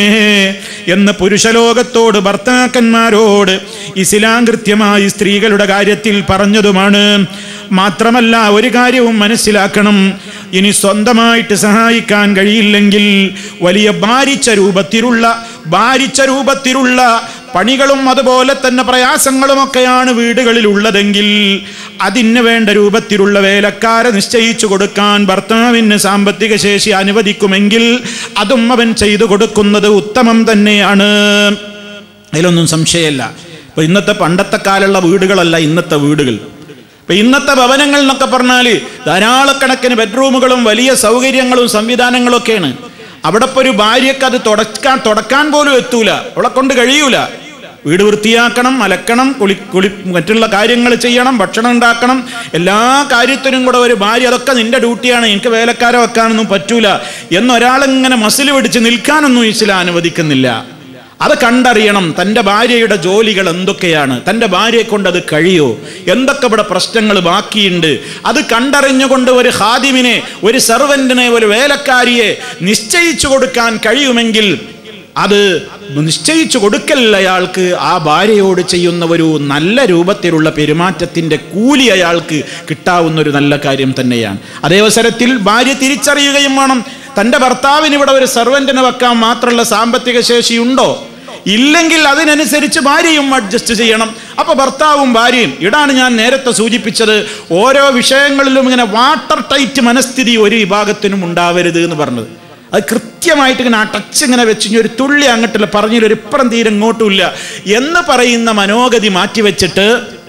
Speaker 2: എന്ന് പുരുഷലോകത്തോട് ഭർത്താക്കന്മാരോട് ഇസ്ലാം കൃത്യമായി സ്ത്രീകളുടെ കാര്യത്തിൽ പറഞ്ഞതുമാണ് മാത്രമല്ല ഒരു കാര്യവും മനസ്സിലാക്കണം ഇനി സ്വന്തമായിട്ട് സഹായിക്കാൻ കഴിയില്ലെങ്കിൽ വലിയ ഭാരിച്ച രൂപത്തിലുള്ള ഭാരിച്ച രൂപത്തിലുള്ള പണികളും അതുപോലെ തന്നെ പ്രയാസങ്ങളുമൊക്കെയാണ് വീടുകളിൽ ഉള്ളതെങ്കിൽ അതിന് വേണ്ട രൂപത്തിലുള്ള വേലക്കാരെ നിശ്ചയിച്ചു കൊടുക്കാൻ ഭർത്താവിന് സാമ്പത്തിക ശേഷി അനുവദിക്കുമെങ്കിൽ അതും അവൻ ചെയ്തു കൊടുക്കുന്നത് ഉത്തമം തന്നെയാണ് അതിലൊന്നും സംശയമല്ല ഇപ്പൊ ഇന്നത്തെ പണ്ടത്തെ കാലുള്ള വീടുകളല്ല ഇന്നത്തെ വീടുകൾ ഇപ്പൊ ഇന്നത്തെ ഭവനങ്ങൾ എന്നൊക്കെ പറഞ്ഞാൽ ധാരാളക്കണക്കിന് ബെഡ്റൂമുകളും വലിയ സൗകര്യങ്ങളും സംവിധാനങ്ങളും ഒക്കെയാണ് അവിടെ ഇപ്പൊ ഒരു ഭാര്യക്ക് അത് തുടക്കാൻ തുടക്കാൻ പോലും എത്തൂല അവളെ കൊണ്ട് കഴിയൂല വീട് വൃത്തിയാക്കണം അലക്കണം കുളി കുളി മറ്റുള്ള കാര്യങ്ങൾ ചെയ്യണം ഭക്ഷണം ഉണ്ടാക്കണം എല്ലാ കാര്യത്തിനും കൂടെ ഒരു ഭാര്യ അതൊക്കെ നിന്റെ ഡ്യൂട്ടിയാണ് എനിക്ക് വേലക്കാരെ വെക്കാനൊന്നും പറ്റൂല എന്നൊരാളിങ്ങനെ മസിൽ പിടിച്ച് നിൽക്കാനൊന്നും ഇസ്ലാം അനുവദിക്കുന്നില്ല അത് കണ്ടറിയണം തൻ്റെ ഭാര്യയുടെ ജോലികൾ എന്തൊക്കെയാണ് തൻ്റെ ഭാര്യയെ കൊണ്ട് അത് കഴിയോ എന്തൊക്കെ ഇവിടെ പ്രശ്നങ്ങൾ ബാക്കിയുണ്ട് അത് കണ്ടറിഞ്ഞുകൊണ്ട് ഒരു ഹാദിമിനെ ഒരു സെർവൻറ്റിനെ ഒരു വേലക്കാരിയെ നിശ്ചയിച്ചു കൊടുക്കാൻ കഴിയുമെങ്കിൽ അത് നിശ്ചയിച്ചു കൊടുക്കൽ അയാൾക്ക് ആ ഭാര്യയോട് ചെയ്യുന്ന ഒരു നല്ല രൂപത്തിലുള്ള പെരുമാറ്റത്തിൻ്റെ കൂലി അയാൾക്ക് കിട്ടാവുന്ന ഒരു നല്ല കാര്യം തന്നെയാണ് അതേ അവസരത്തിൽ ഭാര്യ തിരിച്ചറിയുകയും വേണം തൻ്റെ ഭർത്താവിന് ഇവിടെ ഒരു സെർവൻറ്റിനെ വെക്കാൻ മാത്രമുള്ള സാമ്പത്തിക ശേഷിയുണ്ടോ ഇല്ലെങ്കിൽ അതിനനുസരിച്ച് ഭാര്യയും അഡ്ജസ്റ്റ് ചെയ്യണം അപ്പൊ ഭർത്താവും ഭാര്യയും ഇടാണ് ഞാൻ നേരത്തെ സൂചിപ്പിച്ചത് ഓരോ വിഷയങ്ങളിലും ഇങ്ങനെ വാട്ടർ ടൈറ്റ് മനസ്ഥിതി ഒരു വിഭാഗത്തിനും ഉണ്ടാവരുത് എന്ന് പറഞ്ഞത് അത് കൃത്യമായിട്ട് ഇങ്ങനെ അടച്ച് ഇങ്ങനെ വെച്ച് ഇനി ഒരു തുള്ളി അങ്ങോട്ടില്ല പറഞ്ഞില്ല ഒരു ഇപ്പുറം തീരെ ഇങ്ങോട്ടുമില്ല എന്ന് പറയുന്ന മനോഗതി മാറ്റിവെച്ചിട്ട്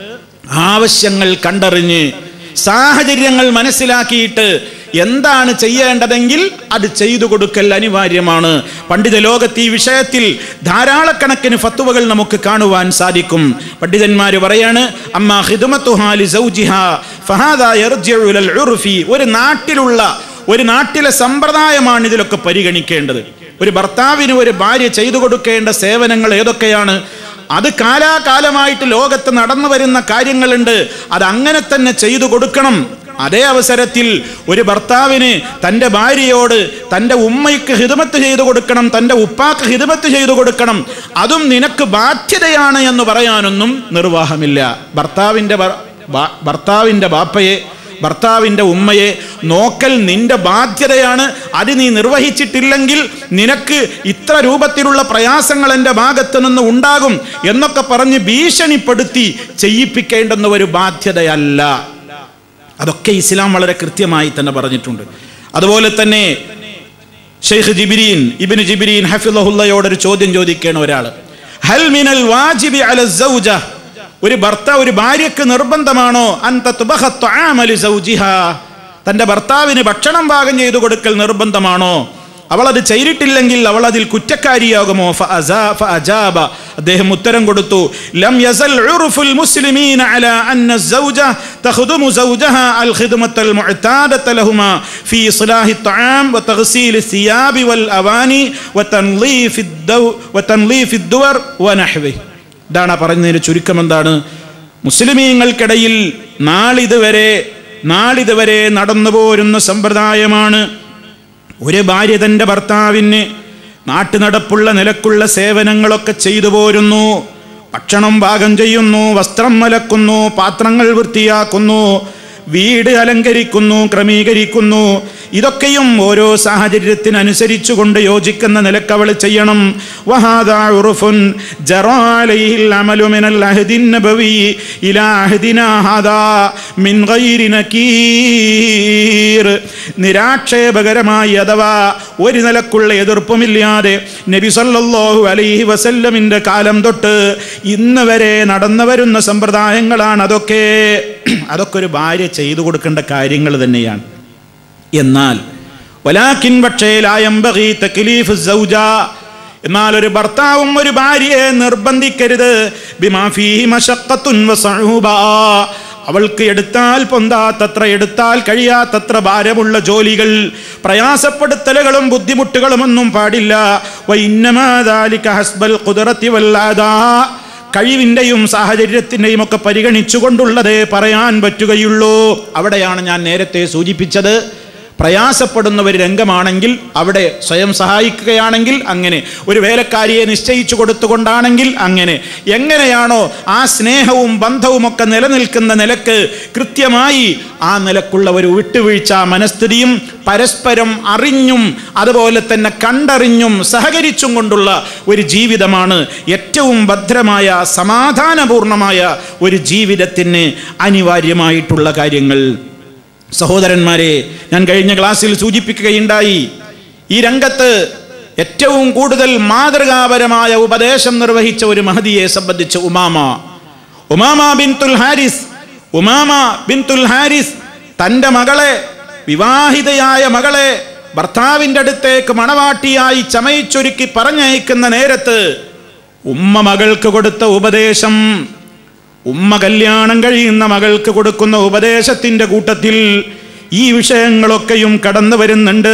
Speaker 2: ആവശ്യങ്ങൾ കണ്ടറിഞ്ഞ് സാഹചര്യങ്ങൾ മനസ്സിലാക്കിയിട്ട് എന്താണ് ചെയ്യേണ്ടതെങ്കിൽ അത് ചെയ്തു കൊടുക്കൽ അനിവാര്യമാണ് പണ്ഡിത ലോകത്ത് ഈ വിഷയത്തിൽ ധാരാളക്കണക്കിന് ഫത്തുവകൾ നമുക്ക് കാണുവാൻ സാധിക്കും പണ്ഡിതന്മാർ പറയാണ് അമ്മ ഹിദുമത്തുഹാലി സൗജിഹ ഫഹാദ യർജിഉ ഇലൽ ഉർഫി ഒരു നാട്ടിലുള്ള ഒരു നാട്ടിലെ സമ്പ്രദായമാണ് ഇതിലൊക്കെ പരിഗണിക്കേണ്ടത് ഒരു ഭർത്താവിന് ഒരു ഭാര്യ ചെയ്തു കൊടുക്കേണ്ട സേവനങ്ങൾ ഏതൊക്കെയാണ് അത് കാലാകാലമായിട്ട് ലോകത്ത് നടന്നു വരുന്ന കാര്യങ്ങളുണ്ട് അത് അങ്ങനെ തന്നെ ചെയ്തു കൊടുക്കണം അതേ അവസരത്തിൽ ഒരു ഭർത്താവിന് തൻ്റെ ഭാര്യയോട് തൻ്റെ ഉമ്മയ്ക്ക് ഹിതമത്ത് ചെയ്തു കൊടുക്കണം തൻ്റെ ഉപ്പാക്ക് ഹിതമത്ത് ചെയ്തു കൊടുക്കണം അതും നിനക്ക് ബാധ്യതയാണ് എന്ന് പറയാനൊന്നും നിർവാഹമില്ല ഭർത്താവിൻ്റെ ഭർ- ഭ- ഭർത്താവിൻ്റെ ബാപ്പയെ ഭർത്താവിൻ്റെ ഉമ്മയെ നോക്കൽ നിന്റെ ബാധ്യതയാണ് അത് നീ നിർവഹിച്ചിട്ടില്ലെങ്കിൽ നിനക്ക് ഇത്ര രൂപത്തിലുള്ള പ്രയാസങ്ങൾ എൻ്റെ ഭാഗത്ത് നിന്ന് ഉണ്ടാകും എന്നൊക്കെ പറഞ്ഞ് ഭീഷണിപ്പെടുത്തി ചെയ്യിപ്പിക്കേണ്ടുന്ന ഒരു ബാധ്യതയല്ല അതൊക്കെ ഇസ്ലാം വളരെ കൃത്യമായി തന്നെ പറഞ്ഞിട്ടുണ്ട് അതുപോലെ തന്നെ ഷെയ്ഖ് ജിബിരീൻ ഇബിന് ജിബിരീൻ ഹഫിള്ളയോട് ഒരു ചോദ്യം ചോദിക്കുകയാണ് ഒരാൾ ഹൽ മിനൽ വാജിബി അല സൗജ ഒരു ഭർത്ത ഒരു ഭാര്യക്ക് നിർബന്ധമാണോ അൻ തത്ബഖ ത്വആമ ലി സൗജിഹാ തന്റെ ഭർത്താവിന് ഭക്ഷണം പാകം ചെയ്തു കൊടുക്കൽ നിർബന്ധമാണോ അവൾ അത് ചെയ്തിട്ടില്ലെങ്കിൽ അവൾ അതിൽ കുറ്റക്കാരിയാകുമോ ഫഅസാ- ഫഅജാബ. അദ്ദേഹം ഉത്തരം കൊടുത്തു ലം യസൽ ഉർഫുൽ മുസ്ലിമീന അലാ അന്ന الزوجة تخدم زوجها الخدمة المعتادة لهما في إصلاح الطعام وتغسيل الثياب والأواني وتنظيف الدو وتنظيف الدور ونحوه ഇതാണ് ആ പറയുന്നതിന് ചുരുക്കം എന്താണ് മുസ്ലിമീങ്ങൾക്കിടയിൽ നാളിതുവരെ നാളിതുവരെ നടന്നു പോരുന്ന സമ്പ്രദായമാണ് ഒരു ഭാര്യ തൻ്റെ ഭർത്താവിന് നാട്ടുനടപ്പുള്ള നിലക്കുള്ള സേവനങ്ങളൊക്കെ ചെയ്തു പോരുന്നു ഭക്ഷണം പാകം ചെയ്യുന്നു വസ്ത്രം അലക്കുന്നു പാത്രങ്ങൾ വൃത്തിയാക്കുന്നു വീട് അലങ്കരിക്കുന്നു ക്രമീകരിക്കുന്നു ഇതൊക്കെയും ഓരോ സാഹചര്യത്തിനനുസരിച്ചു കൊണ്ട് യോജിക്കുന്ന നിലക്ക് അവൾ ചെയ്യണം വഹാദാ ഉറുഫുൻ ജറാ അലൈഹിൽ അമലു മിനൽ അഹ്ദിൻ നബവി ഇലാ അഹ്ദിനാ ഹാദാ മിൻ ഗൈരി നകീർ നിരാക്ഷേപകരമായി അഥവാ ഒരു നിലക്കുള്ള എതിർപ്പുമില്ലാതെ നബി സല്ലല്ലാഹു അലൈഹി വസല്ലമിൻ്റെ കാലം തൊട്ട് ഇന്ന് വരെ നടന്നു വരുന്ന സമ്പ്രദായങ്ങളാണ് അതൊക്കെ അതൊക്കെ ഒരു ഭാര്യ ചെയ്തു കൊടുക്കേണ്ട കാര്യങ്ങൾ തന്നെയാണ് എന്നാൽ വലാക്കിൻ പക്ഷേ ലായംബഗി തക്ലീഫ് സൗജ എന്നാൽ ഒരു ഭർത്താവും ഒരു ഭാര്യയെ നിർബന്ധിക്കരുത് ബിമാ ഫീഹി മശഖത്തുൻ വസഊബ അവൾക്ക് എടുത്താൽ പൊന്താത്തത്ര എടുത്താൽ കഴിയാത്തത്ര ഭാരമുള്ള ജോലികൾ പ്രയാസപ്പെടുത്തലുകളും ബുദ്ധിമുട്ടുകളും ഒന്നും പാടില്ല വഇന്നമാ ദാലിക ഹസ്ബൽ ഖുദ്റത്തി വല്ലാദാ കഴിവിൻ്റെയും സാഹചര്യത്തിൻ്റെയും ഒക്കെ പരിഗണിച്ചുകൊണ്ടുള്ളതേ പറയാൻ പറ്റുകയുള്ളൂ അവിടെയാണ് ഞാൻ നേരത്തെ സൂചിപ്പിച്ചത് പ്രയാസപ്പെടുന്ന ഒരു രംഗമാണെങ്കിൽ അവിടെ സ്വയം സഹായിക്കുകയാണെങ്കിൽ അങ്ങനെ ഒരു വേലക്കാരിയെ നിശ്ചയിച്ചു കൊടുത്തുകൊണ്ടാണെങ്കിൽ അങ്ങനെ എങ്ങനെയാണോ ആ സ്നേഹവും ബന്ധവുമൊക്കെ നിലനിൽക്കുന്ന നിലക്ക് കൃത്യമായി ആ നിലക്കുള്ള ഒരു വിട്ടുവീഴ്ച മനസ്ഥിതിയും പരസ്പരം അറിഞ്ഞും അതുപോലെ തന്നെ കണ്ടറിഞ്ഞും സഹകരിച്ചും കൊണ്ടുള്ള ഒരു ജീവിതമാണ് ഏറ്റവും ഭദ്രമായ സമാധാനപൂർണമായ ഒരു ജീവിതത്തിന് അനിവാര്യമായിട്ടുള്ള കാര്യങ്ങൾ സഹോദരന്മാരെ ഞാൻ കഴിഞ്ഞ ക്ലാസ്സിൽ സൂചിപ്പിക്കുകയുണ്ടായി ഈ രംഗത്ത് ഏറ്റവും കൂടുതൽ മാതൃകാപരമായ ഉപദേശം നിർവഹിച്ച ഒരു മഹതിയെ സംബന്ധിച്ച് ഉമാമ ഉമാമ ബിൻതുൽ ഹാരിസ് ഉമാമ ബിൻതുൽ ഹാരിസ് തൻ്റെ മകളെ വിവാഹിതയായ മകളെ ഭർത്താവിൻ്റെ അടുത്തേക്ക് മണവാട്ടിയായി ചമയിച്ചൊരുക്കി പറഞ്ഞയക്കുന്ന നേരത്ത് ഉമ്മ മകൾക്ക് കൊടുത്ത ഉപദേശം ഉമ്മ കല്യാണം കഴിയുന്ന മകൾക്ക് കൊടുക്കുന്ന ഉപദേശത്തിൻ്റെ കൂട്ടത്തിൽ ഈ വിഷയങ്ങളൊക്കെയും കടന്നു വരുന്നുണ്ട്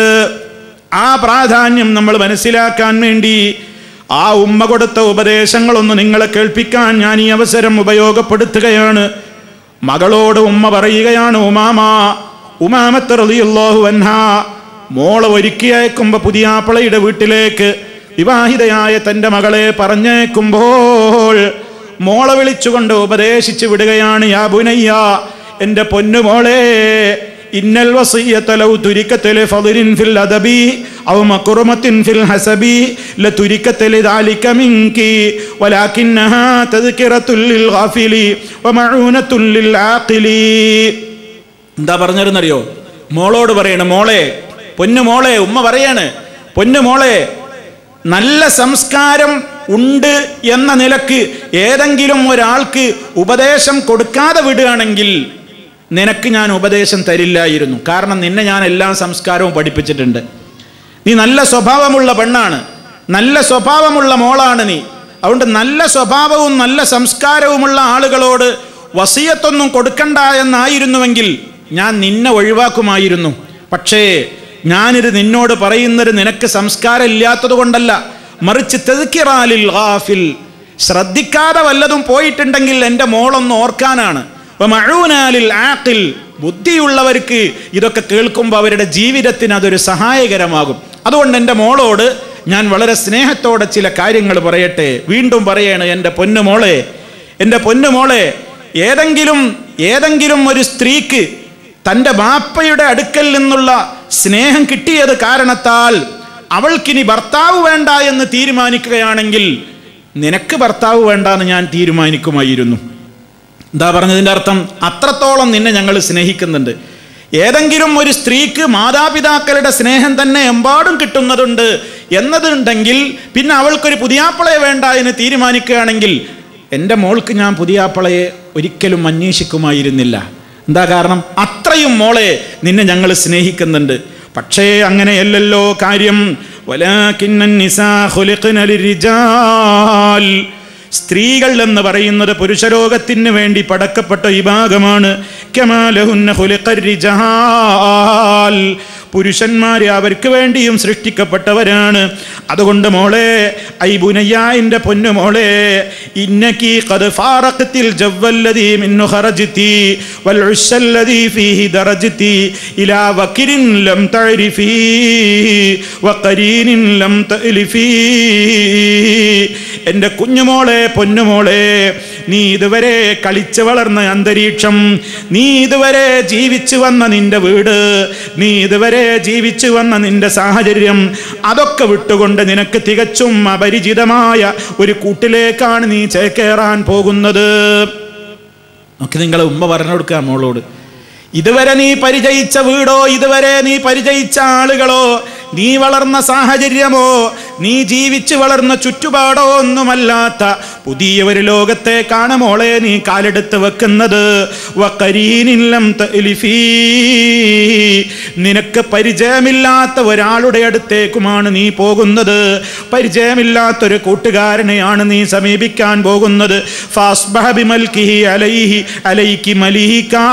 Speaker 2: ആ പ്രാധാന്യം നമ്മൾ മനസ്സിലാക്കാൻ വേണ്ടി ആ ഉമ്മ കൊടുത്ത ഉപദേശങ്ങളൊന്ന് നിങ്ങളെ കേൾപ്പിക്കാൻ ഞാൻ ഈ അവസരം ഉപയോഗപ്പെടുത്തുകയാണ് മകളോട് ഉമ്മ പറയുകയാണ് ഉമാമ ഉമാമത്ത് റളിയല്ലാഹു അൻഹ മോളെ ഒരുക്കി അയക്കുമ്പോൾ പുതിയാപ്പിളയുടെ വീട്ടിലേക്ക് വിവാഹിതയായ തൻ്റെ മകളെ പറഞ്ഞേക്കുമ്പോൾ മോളെ വിളിച്ചുകൊണ്ട് ഉപദേശിച്ചു വിടുകയാണ് യാ ബുനയ്യ എൻ്റെ പൊന്നുമോളെ ഇന്നൽ വസിയ്യത ലൗ തുരിക്കത ലഫളിൻ ഫിൽ അദബി ഔ മക്റുമത്തിൻ ഫിൽ ഹസബി ലതുരിക്കത ലദാലിക മിൻകി വലാകിന്നഹാ തദ്കിറത്തുൽ ലിൽ ഗാഫിലി വമഊനത്തുൽ ലിൽ ആഖിലി എന്താ പറഞ്ഞിരുന്നറിയോ മോളോട് പറയണ മോളെ പൊന്നു മോളെ ഉമ്മ പറയാണ് പൊന്നു മോളെ നല്ല സംസ്കാരം ഉണ്ട് എന്ന നിലക്ക് ഏതെങ്കിലും ഒരാൾക്ക് ഉപദേശം കൊടുക്കാതെ വിടുകയാണെങ്കിൽ നിനക്ക് ഞാൻ ഉപദേശം തരില്ലായിരുന്നു കാരണം നിന്നെ ഞാൻ എല്ലാ സംസ്കാരവും പഠിപ്പിച്ചിട്ടുണ്ട് നീ നല്ല സ്വഭാവമുള്ള പെണ്ണാണ് നല്ല സ്വഭാവമുള്ള മോളാണ് നീ അതുകൊണ്ട് നല്ല സ്വഭാവവും നല്ല സംസ്കാരവുമുള്ള ആളുകളോട് വസിയത്തൊന്നും കൊടുക്കണ്ട എന്നായിരുന്നുവെങ്കിൽ ഞാൻ നിന്നെ ഒഴിവാക്കുമായിരുന്നു പക്ഷേ ഞാനിത് നിന്നോട് പറയുന്നത് നിനക്ക് സംസ്കാരം ഇല്ലാത്തത് കൊണ്ടല്ല മറിച്ച് തെതുക്കിറാലിൽ ഗാഫിൽ ശ്രദ്ധിക്കാതെ വല്ലതും പോയിട്ടുണ്ടെങ്കിൽ എൻ്റെ മോളൊന്ന് ഓർക്കാനാണ് മഴൂനാലിൽ ആക്കിൽ ബുദ്ധിയുള്ളവർക്ക് ഇതൊക്കെ കേൾക്കുമ്പോൾ അവരുടെ ജീവിതത്തിന് അതൊരു സഹായകരമാകും അതുകൊണ്ട് എൻ്റെ മോളോട് ഞാൻ വളരെ സ്നേഹത്തോടെ ചില കാര്യങ്ങൾ പറയട്ടെ വീണ്ടും പറയാണ് എൻ്റെ പൊന്നുമോളെ എൻ്റെ പൊന്നുമോളെ ഏതെങ്കിലും ഏതെങ്കിലും ഒരു സ്ത്രീക്ക് തൻ്റെ ബാപ്പയുടെ അടുക്കൽ നിന്നുള്ള സ്നേഹം കിട്ടിയത് കാരണത്താൽ അവൾക്കിനി ഭർത്താവ് വേണ്ട എന്ന് തീരുമാനിക്കുകയാണെങ്കിൽ നിനക്ക് ഭർത്താവ് വേണ്ട എന്ന് ഞാൻ തീരുമാനിക്കുമായിരുന്നു എന്താ പറഞ്ഞതിൻ്റെ അർത്ഥം അത്രത്തോളം നിന്നെ ഞങ്ങൾ സ്നേഹിക്കുന്നുണ്ട് ഏതെങ്കിലും ഒരു സ്ത്രീക്ക് മാതാപിതാക്കളുടെ സ്നേഹം തന്നെ എമ്പാടും കിട്ടുന്നതുണ്ട് എന്നതുണ്ടെങ്കിൽ പിന്നെ അവൾക്കൊരു പുതിയാപ്പളയെ വേണ്ട എന്ന് തീരുമാനിക്കുകയാണെങ്കിൽ എൻ്റെ മോൾക്ക് ഞാൻ പുതിയാപ്പളയെ ഒരിക്കലും അന്വേഷിക്കുമായിരുന്നില്ല എന്താ കാരണം അത്രയും മോളെ നിന്നെ ഞങ്ങൾ സ്നേഹിക്കുന്നുണ്ട് പക്ഷേ അങ്ങനെയല്ലല്ലോ കാര്യം വലാകിന്നൻ നിസാ ഖുലിഖ്ന ലിരിജാൽ സ്ത്രീകൾ എന്ന് പറയുന്നത് പുരുഷരോഗത്തിന് വേണ്ടി പടക്കപ്പെട്ട വിഭാഗമാണ് കമാലഹുന്ന ഖുലിഖർ റിജാൽ പുരുഷന്മാരെ അവർക്ക് വേണ്ടിയും സൃഷ്ടിക്കപ്പെട്ടവരാണ് അതുകൊണ്ട് മോളെ ഐ ബുനയ്യാൻ്റെ പൊന്നു മോളെ ഇന്നക്കി ഖദ് ഫാറഖത്തിൽ ജവ്വല്ലദീ മിന്നു ഖറജ്തി വൽ ഉസ്സല്ലദീ ഫീഹി ദറജ്തി ഇലാ വക്കിരിൻ ലം തഅരിഫി വഖരീനിൻ ലം തഅലിഫി എൻ്റെ കുഞ്ഞുമോളെ പൊന്നുമോളെ നീ ഇതുവരെ കളിച്ചു വളർന്ന അന്തരീക്ഷം നീ ഇതുവരെ ജീവിച്ചു വന്ന നിന്റെ വീട് നീ ഇതുവരെ ജീവിച്ചു വന്ന നിന്റെ സാഹചര്യം അതൊക്കെ വിട്ടുകൊണ്ട് നിനക്ക് തികച്ചും അപരിചിതമായ ഒരു കൂട്ടിലേക്കാണ് നീ ചേക്കേറാൻ പോകുന്നത് ഒക്കെ നിങ്ങളെ ഉമ്മ പറഞ്ഞു കൊടുക്കുക മോളോട് ഇതുവരെ നീ പരിചയിച്ച വീടോ ഇതുവരെ നീ പരിചയിച്ച ആളുകളോ നീ വളർന്ന സാഹചര്യമോ നീ ജീവിച്ചു വളർന്ന ചുറ്റുപാടോ ഒന്നുമല്ലാത്ത പുതിയ ഒരു ലോകത്തേക്കാണ് മോളെ നീ കാലെടുത്ത് വെക്കുന്നത് വക്കരീനില്ലം തഅലിഫീ. നിനക്ക് പരിചയമില്ലാത്ത ഒരാളുടെ അടുത്തേക്കുമാണ് നീ പോകുന്നത് പരിചയമില്ലാത്തൊരു കൂട്ടുകാരനെയാണ് നീ സമീപിക്കാൻ പോകുന്നത് ഫാസ്ബഹ ബിമൽക്കിഹി അലൈഹി അലൈക്കി മലീക്കാ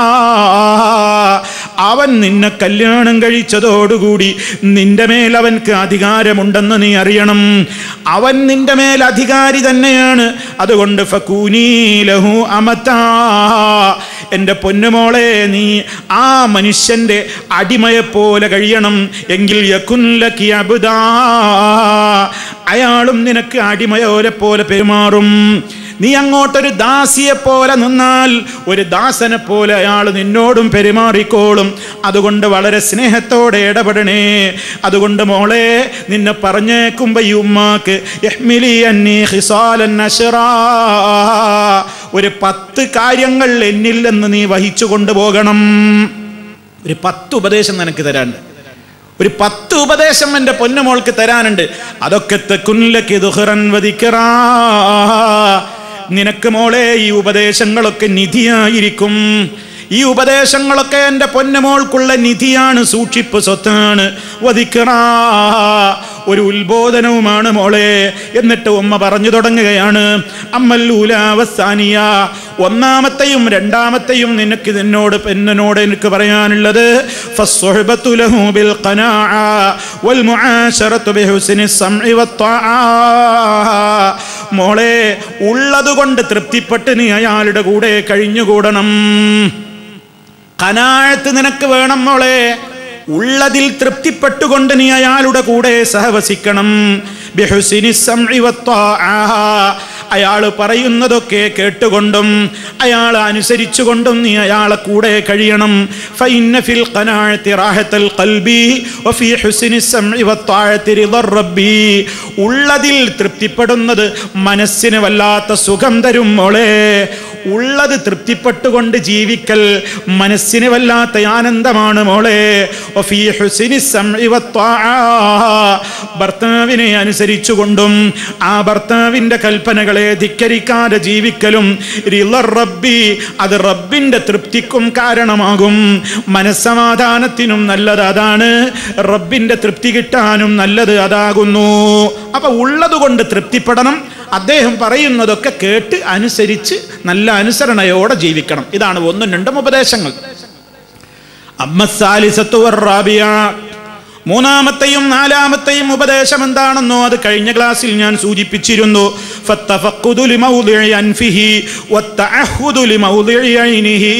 Speaker 2: അവൻ നിന്നെ കല്യാണം കഴിച്ചതോടുകൂടി നിന്റെ മേൽ അവൻക്ക് അധികാരമുണ്ടെന്ന് നീ അറിയ കഴിയണം അവൻ നിന്റെ മേൽ അധികാരി തന്നെയാണ് അതുകൊണ്ട് ഫകൂനീ ലഹു അമത്താ എൻ്റെ പൊന്നുമോളെ നീ ആ മനുഷ്യൻ്റെ അടിമയെപ്പോലെ കഴിയണം എങ്കിൽ യകുല്ലക്കി അബുദാ അയാളും നിനക്ക് അടിമയോലെ പോലെ പെരുമാറും നീ അങ്ങോട്ടൊരു ദാസിയെ പോലെ നിന്നാൽ ഒരു ദാസനെ പോലെ അയാൾ നിന്നോടും പെരുമാറിക്കോളും അതുകൊണ്ട് വളരെ സ്നേഹത്തോടെ ഇടപെടണേ അതുകൊണ്ട് മോളെ നിന്നെ പറഞ്ഞേക്കുമ്പോ ഈ ഉമ്മാക്ക് യഹ്മിലി അന്നീ ഖിസാലൻ അശ്റാ. ഒരു പത്ത് കാര്യങ്ങൾ എന്നിൽ നിന്ന് നീ വഹിച്ചു കൊണ്ടുപോകണം ഒരു പത്ത് ഉപദേശം നിനക്ക് തരാനുണ്ട് ഒരു പത്ത് ഉപദേശം എൻ്റെ പൊന്നുമോൾക്ക് തരാനുണ്ട് അതൊക്കെ തെക്കുന്നിലേക്ക് ദുഹറൻ വധിക്കറാ നിനക്ക് മോളെ ഈ ഉപദേശങ്ങളൊക്കെ നിധിയായിരിക്കും ഈ ഉപദേശങ്ങളൊക്കെ എൻ്റെ പൊന്നുമോൾക്കുള്ള നിധിയാണ് സൂക്ഷിപ്പ് സ്വത്താണ് വധിക്കറാ ഒരു ഉത്ബോധനവുമാണ് മോളെ എന്നിട്ട് ഉമ്മ പറഞ്ഞു തുടങ്ങുകയാണ് അമ്മല്ലൂലാവസാനിയ ഒന്നാമത്തെയും രണ്ടാമത്തെയും നിനക്ക് നിന്നോട് എന്നോട് എനിക്ക് പറയാനുള്ളത് ഫസ്സുഹ്ബത്തു ലഹു ബിൽ ഖനാഅ വൽ മുആശറത്തു ബിഹുസ്നി സമഇ വത്ത്വാഅ. മോളെ ഉള്ളതുകൊണ്ട് തൃപ്തിപ്പെട്ട് നീ അയാളുടെ കൂടെ കഴിഞ്ഞുകൂടണം കനാഴത്ത് നിനക്ക് വേണം മോളെ ഉള്ളതിൽ തൃപ്തിപ്പെട്ടുകൊണ്ട് നീ അയാളുടെ കൂടെ സഹവസിക്കണം ബിഹുസിനി സംഇ വത്ത്വാഅ. അയാൾ പറയുന്നതൊക്കെ കേട്ടുകൊണ്ടും അയാൾ അനുസരിച്ചുകൊണ്ടും നീ അയാളെ കൂടെ കഴിയണം ഫഇന്ന ഫിൽ ഖനാഅത്തി റാഹത്തൽ ഖൽബി വഫി ഹുസ്നി സംഇ വത്ത്വാഅത്തി റിദർ റബ്ബി ഉള്ളതിൽ തൃപ്തിപ്പെടുന്നത് മനസ്സിന് വല്ലാത്ത സുഖം തരും മോളെ ഉള്ളത് തൃപ്തിപ്പെട്ടുകൊണ്ട് ജീവിക്കൽ മനസ്സിന് വല്ലാത്ത ആനന്ദമാണ് മോളെ വഫീ ഹുസ്നി സംഇ വത്ത്വാഅ. ഭർത്താവിനെ അനുസരിച്ചുകൊണ്ടും ആ ഭർത്താവിൻ്റെ കൽപ്പനകളെ ധിക്കരിക്കാതെ ജീവിക്കലും റിളർ റബ്ബി അത് റബ്ബിൻ്റെ തൃപ്തിക്കും കാരണമാകും മനസ്സമാധാനത്തിനും നല്ലത് അതാണ് റബ്ബിൻ്റെ തൃപ്തി കിട്ടാനും നല്ലത് അതാകുന്നു അപ്പൊ ഉള്ളത് കൊണ്ട് തൃപ്തിപ്പെടണം അദ്ദേഹം പറയുന്നതൊക്കെ കേട്ട് അനുസരിച്ച് നല്ല അനുസരണയോടെ ജീവിക്കണം ഇതാണ് ഒന്നും രണ്ടും ഉപദേശങ്ങൾ അമ്മസാലിസത്തു വറാബിയ മൂന്നാമത്തെയും നാലാമത്തെയും ഉപദേശം എന്താണെന്നോ അത് കഴിഞ്ഞ ക്ലാസ്സിൽ ഞാൻ സൂചിപ്പിച്ചിരുന്നു ഫത്തഫഖുദു ലിമൗദിഇ അൻഫിഹി വത്തഅഹുദു ലിമൗദിഇ ഐനിഹി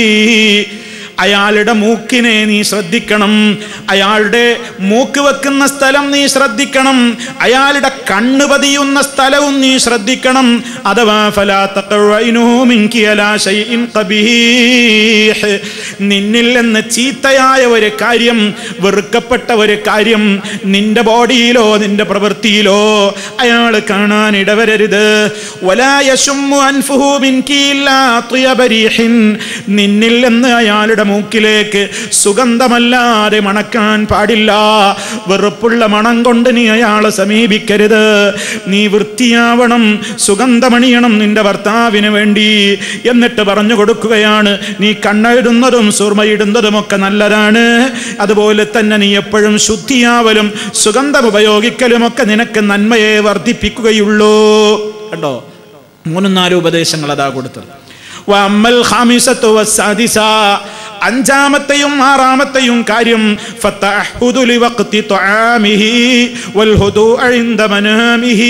Speaker 2: അയാളുടെ മൂക്കിനെ നീ ശ്രദ്ധിക്കണം അയാളുടെ മൂക്ക് വെക്കുന്ന സ്ഥലം നീ ശ്രദ്ധിക്കണം അയാളുടെ കണ്ണ് പതിയുന്ന സ്ഥലവും നീ ശ്രദ്ധിക്കണം അഥവാ ഫലാ തഖഉ ഐനുഹു മിൻകി അലാ ശൈഇൻ ഖബീഹ് നിന്നിൽ നിന്ന് ചീത്തയായ ഒരു കാര്യം വെറുക്കപ്പെട്ട ഒരു കാര്യം നിന്റെ ബോഡിയിലോ നിന്റെ പ്രവൃത്തിയിലോ അയാൾ കാണാൻ ഇടവരരുത് വലാ യശുമ്മു അൻഫുഹു മിൻകി ഇല്ലാ അത്യബ റീഹിൻ നിന്നിൽ നിന്ന് അയാളുടെ മൂക്കിലേക്ക് സുഗന്ധമല്ലാതെ മണക്കാൻ പാടില്ല വെറുപ്പുള്ള മണം കൊണ്ട് നീ അയാളെ സമീപിക്കരുത് നീ വൃത്തിയാവണം സുഗന്ധമണിയണം നിന്റെ ഭർത്താവിന് വേണ്ടി എന്നിട്ട് പറഞ്ഞു കൊടുക്കുകയാണ് നീ കണ്ണെഴുതുന്നതും സുർമയിടുന്നതും ഒക്കെ നല്ലതാണ് അതുപോലെ തന്നെ നീ എപ്പോഴും ശുദ്ധിയാവലും സുഗന്ധം ഉപയോഗിക്കലും ഒക്കെ നിനക്ക് നന്മയെ വർദ്ധിപ്പിക്കുകയുള്ളൂ കണ്ടോ മൂന്നും നാലും ഉപദേശങ്ങൾ അതാ കൊടുത്തത് വഅമ്മൽ ഖാമിസത്തു വസ്സാദിസ അഞ്ചാമത്തെയും ആറാമത്തെയും കാര്യം ഫതഅഹുദു ലിവഖ്തി തുആമിഹി വൽഹുദൂഅ ഇൻദ മനാമിഹി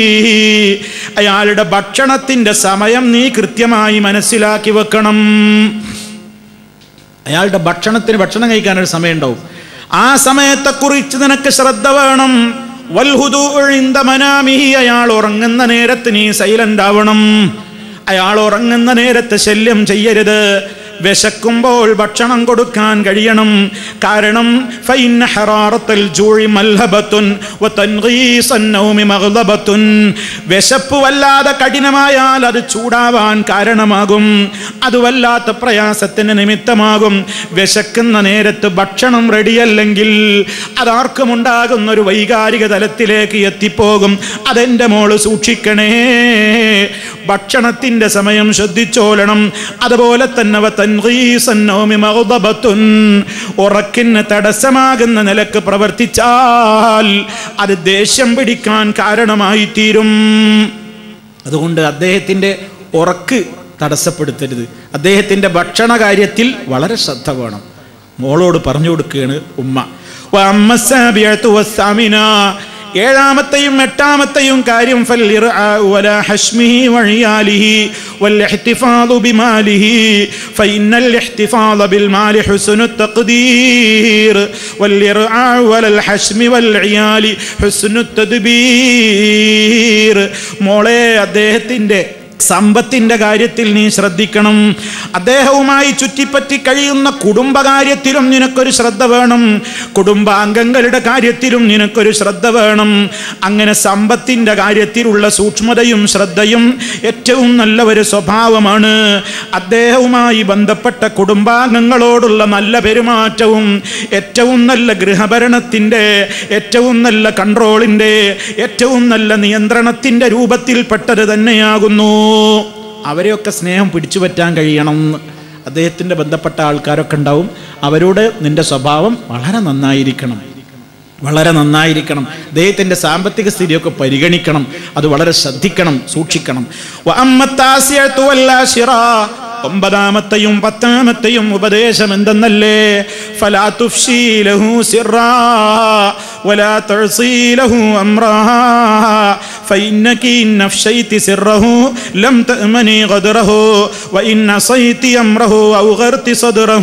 Speaker 2: അയാളുടെ ഭക്ഷണത്തിന്റെ സമയം നീ കൃത്യമായി മനസ്സിലാക്കി വെക്കണം അയാളുടെ ഭക്ഷണത്തിന് ഭക്ഷണം കഴിക്കാൻ ഒരു സമയം ഉണ്ടാവും ആ സമയത്തെക്കുറിച്ച് നിനക്ക് ശ്രദ്ധ വേണം വൽഹുദൂഉ ഇൻദ മനാമിഹി അയാൾ ഉറങ്ങുന്ന നേരത്ത് നീ സൈലന്റ് ആവണം അയാൾ ഉറങ്ങുന്ന നേരത്ത് ശല്യം ചെയ്യരുത് വിശക്കുമ്പോൾ ഭക്ഷണം കൊടുക്കാൻ കഴിയണം കാരണം ഫൈന ഹറാറത്തൽ ജൂഴി മൽഹബത്തുൻ വതൻഗീസൻ നൗമി മഗ്ദബത്തുൻ വിശപ്പ് വല്ലാതെ കഠിനമായാൽ അത് ചൂടാവാൻ കാരണമാകും അത് വല്ലാത്ത പ്രയാസത്തിന് നിമിത്തമാകും വിശക്കുന്ന നേരത്ത് ഭക്ഷണം റെഡിയല്ലെങ്കിൽ അതാർക്കും ഉണ്ടാകുന്ന ഒരു വൈകാരിക തലത്തിലേക്ക് എത്തിപ്പോകും അതെൻ്റെ മോള് സൂക്ഷിക്കണേ ഭക്ഷണത്തിന്റെ സമയം ശ്രദ്ധിച്ചോളണം അതുപോലെ തന്നെ വതൻഗീസൻ നൗമി മഗ്ദബത്തുൻ ഉറക്കിന് തടസ്സമാകുന്ന നിലക്ക് പ്രവർത്തിച്ചാൽ അത് ദേഷ്യം പിടിക്കാൻ കാരണമായി തീരും അതുകൊണ്ട് അദ്ദേഹത്തിൻ്റെ ഉറക്ക് തടസ്സപ്പെടുത്തരുത് അദ്ദേഹത്തിൻ്റെ ഭക്ഷണ കാര്യത്തിൽ വളരെ ശ്രദ്ധ വേണം മോളോട് പറഞ്ഞു കൊടുക്കുകയാണ് ഉമ്മ വഅമ്മ السابعة والثامنة. ഏഴാമത്തെയും എട്ടാമത്തെയും കാര്യം فالإرعاء ولا حشمه وعياله والاحتفاظ بماله فإن الاحتفاظ بالمال حسن التقدير والإرعاء ولا الحشم والعيال حسن التدبير മോളെ അദ്ദേഹത്തിൻ്റെ സമ്പത്തിന്റെ കാര്യത്തിൽ നീ ശ്രദ്ധിക്കണം അദ്ദേഹവുമായി ചുറ്റിപ്പറ്റി കഴിയുന്ന കുടുംബകാര്യത്തിലും നിനക്കൊരു ശ്രദ്ധ വേണം കുടുംബാംഗങ്ങളുടെ കാര്യത്തിലും നിനക്കൊരു ശ്രദ്ധ വേണം അങ്ങനെ സമ്പത്തിന്റെ കാര്യത്തിലുള്ള സൂക്ഷ്മതയും ശ്രദ്ധയും ഏറ്റവും നല്ല ഒരു സ്വഭാവമാണ് അദ്ദേഹവുമായി ബന്ധപ്പെട്ട കുടുംബാംഗങ്ങളോടുള്ള നല്ല പെരുമാറ്റവും ഏറ്റവും നല്ല ഗൃഹഭരണത്തിൻ്റെ ഏറ്റവും നല്ല കൺട്രോളിൻ്റെ ഏറ്റവും നല്ല നിയന്ത്രണത്തിൻ്റെ രൂപത്തിൽപ്പെട്ടത് തന്നെയാകുന്നു അവരെയൊക്കെ സ്നേഹം പിടിച്ചു പറ്റാൻ കഴിയണം എന്ന് അദ്ദേഹത്തിൻ്റെ ബന്ധപ്പെട്ട ആൾക്കാരൊക്കെ ഉണ്ടാവും അവരോട് നിന്റെ സ്വഭാവം വളരെ നന്നായിരിക്കണം വളരെ നന്നായിരിക്കണം അദ്ദേഹത്തിൻ്റെ സാമ്പത്തിക സ്ഥിതിയൊക്കെ പരിഗണിക്കണം അത് വളരെ ശ്രദ്ധിക്കണം സൂക്ഷിക്കണം വഅമ്മത്താസിയത്തു വല്ലാശിറാ. ഒമ്പതാമത്തെയും പത്താമത്തെയും ഉപദേശം എന്തെന്നല്ലേ ഫലാ തുഫ്ശീ ലഹു സിറാ വലാ തഴ്സീ ലഹു അംറാ فإنك إن أفشيت سره لم تأمني غدره وإن عصيت أمره أو غرت صدره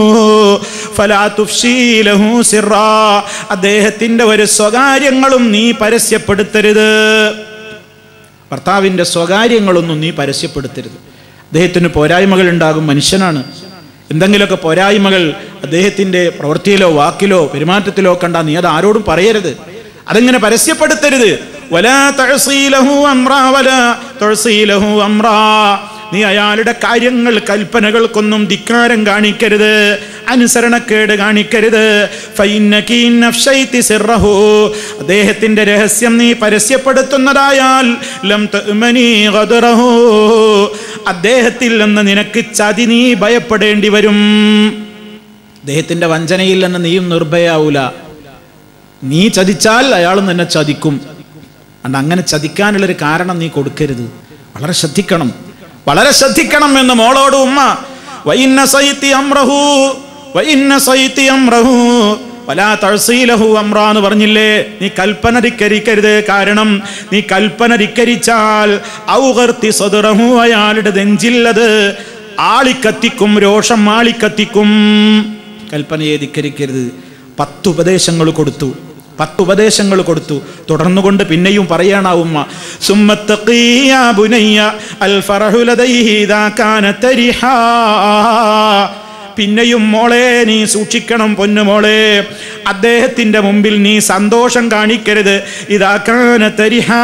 Speaker 2: فلا تفشي له سرا അദ്ദേഹത്തിൻ്റെ ഒരു സ്വകാര്യങ്ങളും നീ പരസ്യപ്പെടുത്തരുത് ഭർത്താവിൻ്റെ സ്വകാര്യങ്ങളൊന്നും നീ പരസ്യപ്പെടുത്തരുത് അദ്ദേഹത്തിന് പോരായ്മകൾ ഉണ്ടാകും മനുഷ്യനാണ് എന്തെങ്കിലുമൊക്കെ പോരായ്മകൾ അദ്ദേഹത്തിൻ്റെ പ്രവൃത്തിയിലോ വാക്കിലോ പെരുമാറ്റത്തിലോ കണ്ട നീ അത് ആരോടും പറയരുത് അതെങ്ങനെ പരസ്യപ്പെടുത്തരുത് വലാ തഴസീലഹു അമ്രാ വലാ തുഴസീലഹു അമ്രാ നീ അയാളുടെ കാര്യങ്ങൾ കൽപ്പനകൾക്കൊന്നും ധിക്കാരം കാണിക്കരുത് അനുസരണക്കേട് കാണിക്കരുത് ഫൈന്നകി നഫ്ശൈതി സിർറഹു. അദ്ദേഹത്തിന്റെ രഹസ്യം നീ പരസ്യപ്പെടുത്തുന്നതായാൽ ലം തഅ്മനി ഗദറഹു. അദ്ദേഹത്തിൽ നിന്ന് നിനക്ക് ചതി നീ ഭയപ്പെടേണ്ടി വരും അദ്ദേഹത്തിന്റെ വഞ്ചനയിൽ നിന്ന് നീയും നിർഭയാവൂല നീ ചതിച്ചാൽ അയാളും നിന്നെ ചതിക്കും അതുകൊണ്ട് അങ്ങനെ ചതിക്കാനുള്ളൊരു കാരണം നീ കൊടുക്കരുത് വളരെ ശ്രദ്ധിക്കണം വളരെ ശ്രദ്ധിക്കണം എന്ന് മോളോട് ഉമ്മ വൈന്ന സൈത്തി അമ്രഹു വൈന്ന സൈത്തി അമ്രഹു വലാ തഴ്സീലഹു അമ്ര എന്ന് പറഞ്ഞില്ലേ നീ കൽപ്പന ധിക്കരിക്കരുത് കാരണം നീ കൽപ്പന ധിക്കരിച്ചാൽ ഔകർത്തി സദറഹു അയാളുടെ നെഞ്ചില്ലത് ആളിക്കത്തിക്കും രോഷം ആളിക്കത്തിക്കും കൽപ്പനയെ ധിക്കരിക്കരുത് പത്ത് ഉപദേശങ്ങൾ കൊടുത്തു പത്ത് ഉപദേശങ്ങൾ കൊടുത്തു തുടർന്നുകൊണ്ട് പിന്നെയും പറയണ ഉമ്മ സുമ്മത്തഖീയ ബുനയ്യ അൽ ഫറഹു ലദൈഹി ഇദാ കാന തരിഹാ പിന്നെയും മോളെ നീ സൂക്ഷിക്കണം പൊന്നുമോളെ അദ്ദേഹത്തിന്റെ മുമ്പിൽ നീ സന്തോഷം കാണിക്കരുത് ഇതാക്കാന തരിഹാ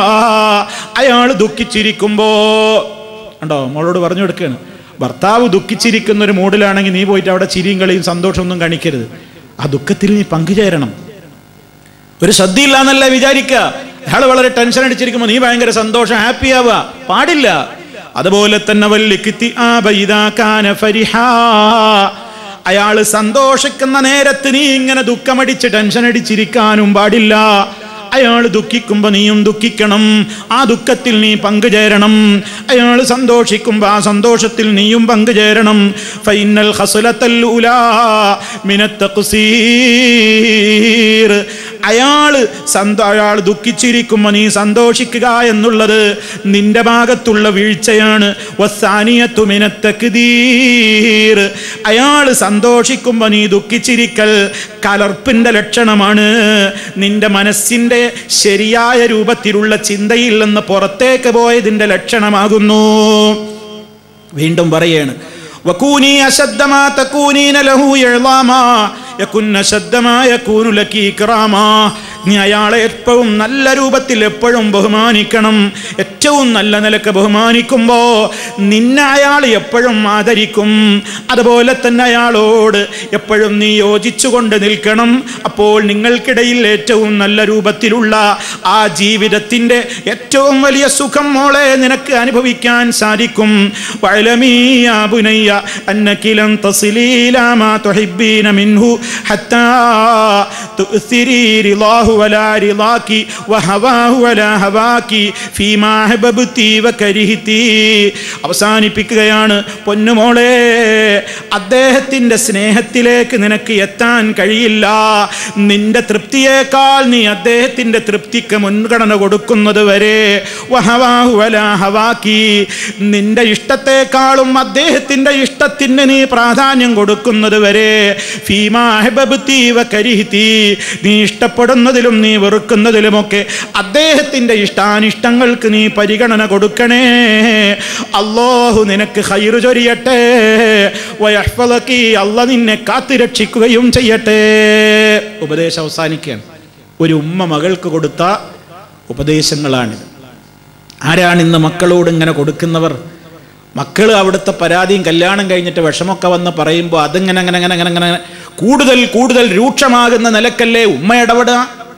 Speaker 2: അയാൾ ദുഃഖിച്ചിരിക്കുമ്പോ ഉണ്ടോ മോളോട് പറഞ്ഞു കൊടുക്കുകയാണ് ഭർത്താവ് ദുഃഖിച്ചിരിക്കുന്ന ഒരു മൂഡിലാണെങ്കിൽ നീ പോയിട്ട് അവിടെ ചിരിയും കളിയും സന്തോഷമൊന്നും കാണിക്കരുത് ആ ദുഃഖത്തിൽ നീ പങ്കുചേരണം ഒരു ശ്രദ്ധയില്ല എന്നല്ല വിചാരിക്കുക അയാൾ വളരെ ടെൻഷൻ അടിച്ചിരിക്കുമ്പോൾ നീ ഭയങ്കര സന്തോഷം ഹാപ്പി ആവുക പാടില്ല അതുപോലെ തന്നെ വല്ലിക്കിത്തി ആ ബൈദാക്കാന ഫരിഹാ അയാള് സന്തോഷിക്കുന്ന നേരത്ത് നീ ഇങ്ങനെ ദുഃഖമടിച്ച് ടെൻഷൻ അടിച്ചിരിക്കാനും പാടില്ല അയാൾ ദുഃഖിക്കുമ്പോൾ നീയും ദുഃഖിക്കണം ആ ദുഃഖത്തിൽ നീ പങ്കുചേരണം അയാൾ സന്തോഷിക്കുമ്പോൾ ആ സന്തോഷത്തിൽ നീയും പങ്കുചേരണം ഫൈനൽ ഹസുലത്തൽ ഉലാ മിനത്തഖ്സീർ അയാൾ സന്തോ അയാൾ ദുഃഖിച്ചിരിക്കുമ്പോൾ നീ സന്തോഷിക്കുക എന്നുള്ളത് നിന്റെ ഭാഗത്തുള്ള വീഴ്ചയാണ് വസാനിയത്തു മിനത്തക്ദീർ അയാൾ സന്തോഷിക്കുമ്പോൾ നീ ദുഃഖിച്ചിരിക്കൽ കലർപ്പിന്റെ ലക്ഷണമാണ് നിന്റെ മനസ്സിന്റെ ശരിയായ രൂപത്തിലുള്ള ചിന്തയിൽ നിന്ന് പുറത്തേക്ക് പോയതിന്റെ ലക്ഷണമാകുന്നു വീണ്ടും പറയാണ് വക്കൂനി അശബ്ദമാ തക്കൂനീന ലഹു എഴുതാമാ യകുന്ന ശബ്ദമായ കൂനുലക്കി ഇക്റാമാ നീ അയാളെ എപ്പോഴും നല്ല രൂപത്തിൽ എപ്പോഴും ബഹുമാനിക്കണം ഏറ്റവും നല്ല നിലക്ക് ബഹുമാനിക്കുമ്പോ നിന്നെ അയാൾ എപ്പോഴും ആദരിക്കും അതുപോലെ തന്നെ അയാളോട് എപ്പോഴും നീ യോജിച്ചുകൊണ്ട് നിൽക്കണം അപ്പോൾ നിങ്ങൾക്കിടയിൽ ഏറ്റവും നല്ല രൂപത്തിലുള്ള ആ ജീവിതത്തിൻ്റെ ഏറ്റവും വലിയ സുഖം മോളെ നിനക്ക് അനുഭവിക്കാൻ സാധിക്കും വഴലമീയ ബുനയ്യ അന്നക്കിലം തസിലീലാമാ തുഹിബ്ബീന മിൻഹു ഹത്താ തുഅ്സിരി റിളാഹു വലാ റിളാക്കി വഹവാഹു വലാ ഹവാക്കി ഫീമാ ഹബബ്തി വകരിഹ്തി അവസാനിപ്പിക്കുകയാണ് പൊന്നുമോളെ അദ്ദേഹത്തിന്റെ സ്നേഹത്തിലേക്ക് നിനക്ക് എത്താൻ കഴിയില്ല നിന്റെ തൃപ്തിയേക്കാൾ നീ അദ്ദേഹത്തിന്റെ തൃപ്തിക്ക് മുൻഗണന കൊടുക്കുന്നത് വരെ വഹവാഹു വലാ ഹവാക്കി നിന്റെ ഇഷ്ടത്തെക്കാളും അദ്ദേഹത്തിന്റെ ഇഷ്ടത്തിന് നീ പ്രാധാന്യം കൊടുക്കുന്നത് വരെ ഫീമാ ഹബബ്തി വകരിഹ്തി നീ ഇഷ്ടപ്പെടുന്നതിലും നീ വെറുക്കുന്നതിലുമൊക്കെ അദ്ദേഹത്തിന്റെ ഇഷ്ടാനിഷ്ടങ്ങൾക്ക് നീ പരിഗണന കൊടുക്കണേ അള്ളാഹു നിനക്ക് ഹൈറ് ചൊരിയട്ടെ വയഹ്ഫളക്കി അല്ല നിന്നെ കാത്തുരക്ഷിക്കുകയും ചെയ്യട്ടെ ഉപദേശം അവസാനിക്കുകയാണ് ഒരു ഉമ്മ മകൾക്ക് കൊടുത്ത ഉപദേശങ്ങളാണിത് ആരാണ് ഇന്ന് മക്കളോട് ഇങ്ങനെ കൊടുക്കുന്നവർ മക്കൾ അവിടുത്തെ പരാതിയും കല്യാണം കഴിഞ്ഞിട്ട് വിഷമൊക്കെ വന്ന് പറയുമ്പോൾ അതിങ്ങനെ അങ്ങനെ അങ്ങനെ അങ്ങനെ അങ്ങനെ കൂടുതൽ കൂടുതൽ രൂക്ഷമാകുന്ന നിലക്കല്ലേ ഉമ്മ ഇടപെടുക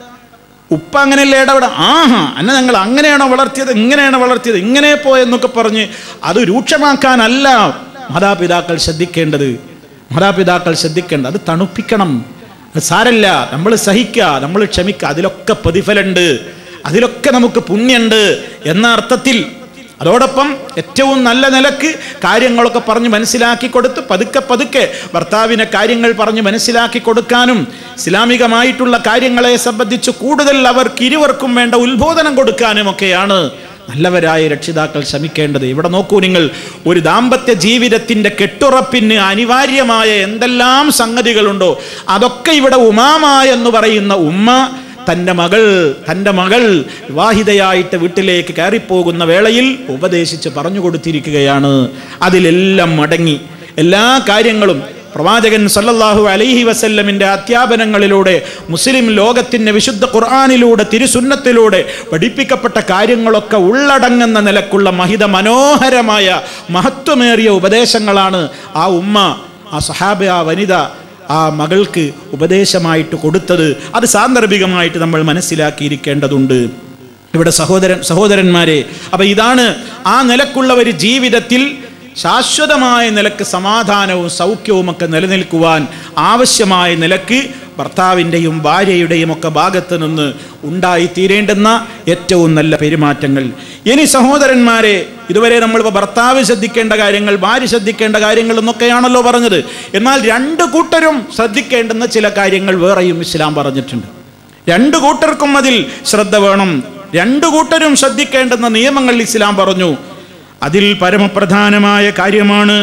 Speaker 2: ഉപ്പ അങ്ങനെയല്ലേ ഇടപെടുക ആഹാ അന്നെ ഞങ്ങൾ അങ്ങനെയാണോ വളർത്തിയത് ഇങ്ങനെയാണോ വളർത്തിയത് ഇങ്ങനെ പോയെന്നൊക്കെ പറഞ്ഞ് അത് രൂക്ഷമാക്കാനല്ല മാതാപിതാക്കൾ ശ്രദ്ധിക്കേണ്ടത് മാതാപിതാക്കൾ ശ്രദ്ധിക്കേണ്ടത് അത് തണുപ്പിക്കണം അത് സാരല്ല നമ്മൾ സഹിക്കുക നമ്മൾ ക്ഷമിക്കുക അതിലൊക്കെ പ്രതിഫലമുണ്ട് അതിലൊക്കെ നമുക്ക് പുണ്യുണ്ട് എന്ന അർത്ഥത്തിൽ അതോടൊപ്പം ഏറ്റവും നല്ല നിലക്ക് കാര്യങ്ങളൊക്കെ പറഞ്ഞ് മനസ്സിലാക്കി കൊടുത്ത് പതുക്കെ പതുക്കെ ഭർത്താവിനെ കാര്യങ്ങൾ പറഞ്ഞ് മനസ്സിലാക്കി കൊടുക്കാനും ഇസ്ലാമികമായിട്ടുള്ള കാര്യങ്ങളെ സംബന്ധിച്ച് കൂടുതൽ അവർക്ക് ഇരുവർക്കും വേണ്ട ഉത്ബോധനം കൊടുക്കാനും ഒക്കെയാണ് നല്ലവരായ രക്ഷിതാക്കൾ ശ്രമിക്കേണ്ടത് ഇവിടെ നോക്കൂ നിങ്ങൾ ഒരു ദാമ്പത്യ ജീവിതത്തിന്റെ കെട്ടുറപ്പിന് അനിവാര്യമായ എന്തെല്ലാം സംഗതികളുണ്ടോ അതൊക്കെ ഇവിടെ ഉമാമ എന്ന് പറയുന്ന ഉമ്മ തൻ്റെ മകൾ തൻ്റെ മകൾ വിവാഹിതയായിട്ട് വീട്ടിലേക്ക് കയറിപ്പോകുന്ന വേളയിൽ ഉപദേശിച്ച് പറഞ്ഞു കൊടുത്തിരിക്കുകയാണ് അതിലെല്ലാം മടങ്ങി എല്ലാ കാര്യങ്ങളും പ്രവാചകൻ സല്ലല്ലാഹു അലൈഹി വസല്ലമിൻ്റെ അധ്യാപനങ്ങളിലൂടെ മുസ്ലിം ലോകത്തിൻ്റെ വിശുദ്ധ ഖുർആാനിലൂടെ തിരുസുന്നത്തിലൂടെ പഠിപ്പിക്കപ്പെട്ട കാര്യങ്ങളൊക്കെ ഉള്ളടങ്ങുന്ന നിലക്കുള്ള മഹിത മനോഹരമായ മഹത്വമേറിയ ഉപദേശങ്ങളാണ് ആ ഉമ്മ ആ സഹാബ ആ വനിത ആ മകൾക്ക് ഉപദേശമായിട്ട് കൊടുത്തത് അത് സാന്ദർഭികമായിട്ട് നമ്മൾ മനസ്സിലാക്കിയിരിക്കേണ്ടതുണ്ട് ഇവിടെ സഹോദരൻ സഹോദരന്മാരെ അപ്പം ഇതാണ് ആ നിലക്കുള്ള ഒരു ജീവിതത്തിൽ ശാശ്വതമായ നിലക്ക് സമാധാനവും സൗഖ്യവും ഒക്കെ നിലനിൽക്കുവാൻ ആവശ്യമായ നിലക്ക് ഭർത്താവിൻ്റെയും ഭാര്യയുടെയും ഒക്കെ ഭാഗത്ത് നിന്ന് ഉണ്ടായിത്തീരേണ്ടുന്ന ഏറ്റവും നല്ല പെരുമാറ്റങ്ങൾ ഇനി സഹോദരന്മാരെ ഇതുവരെ നമ്മളിപ്പോൾ ഭർത്താവ് ശ്രദ്ധിക്കേണ്ട കാര്യങ്ങൾ ഭാര്യ ശ്രദ്ധിക്കേണ്ട കാര്യങ്ങൾ എന്നൊക്കെയാണല്ലോ പറഞ്ഞത് എന്നാൽ രണ്ട് കൂട്ടരും ശ്രദ്ധിക്കേണ്ടുന്ന ചില കാര്യങ്ങൾ വേറെയും ഇസ്ലാം പറഞ്ഞിട്ടുണ്ട് രണ്ട് കൂട്ടർക്കും അതിൽ ശ്രദ്ധ വേണം രണ്ടു കൂട്ടരും ശ്രദ്ധിക്കേണ്ടുന്ന നിയമങ്ങൾ ഇസ്ലാം പറഞ്ഞു അതിൽ പരമപ്രധാനമായ കാര്യമാണ്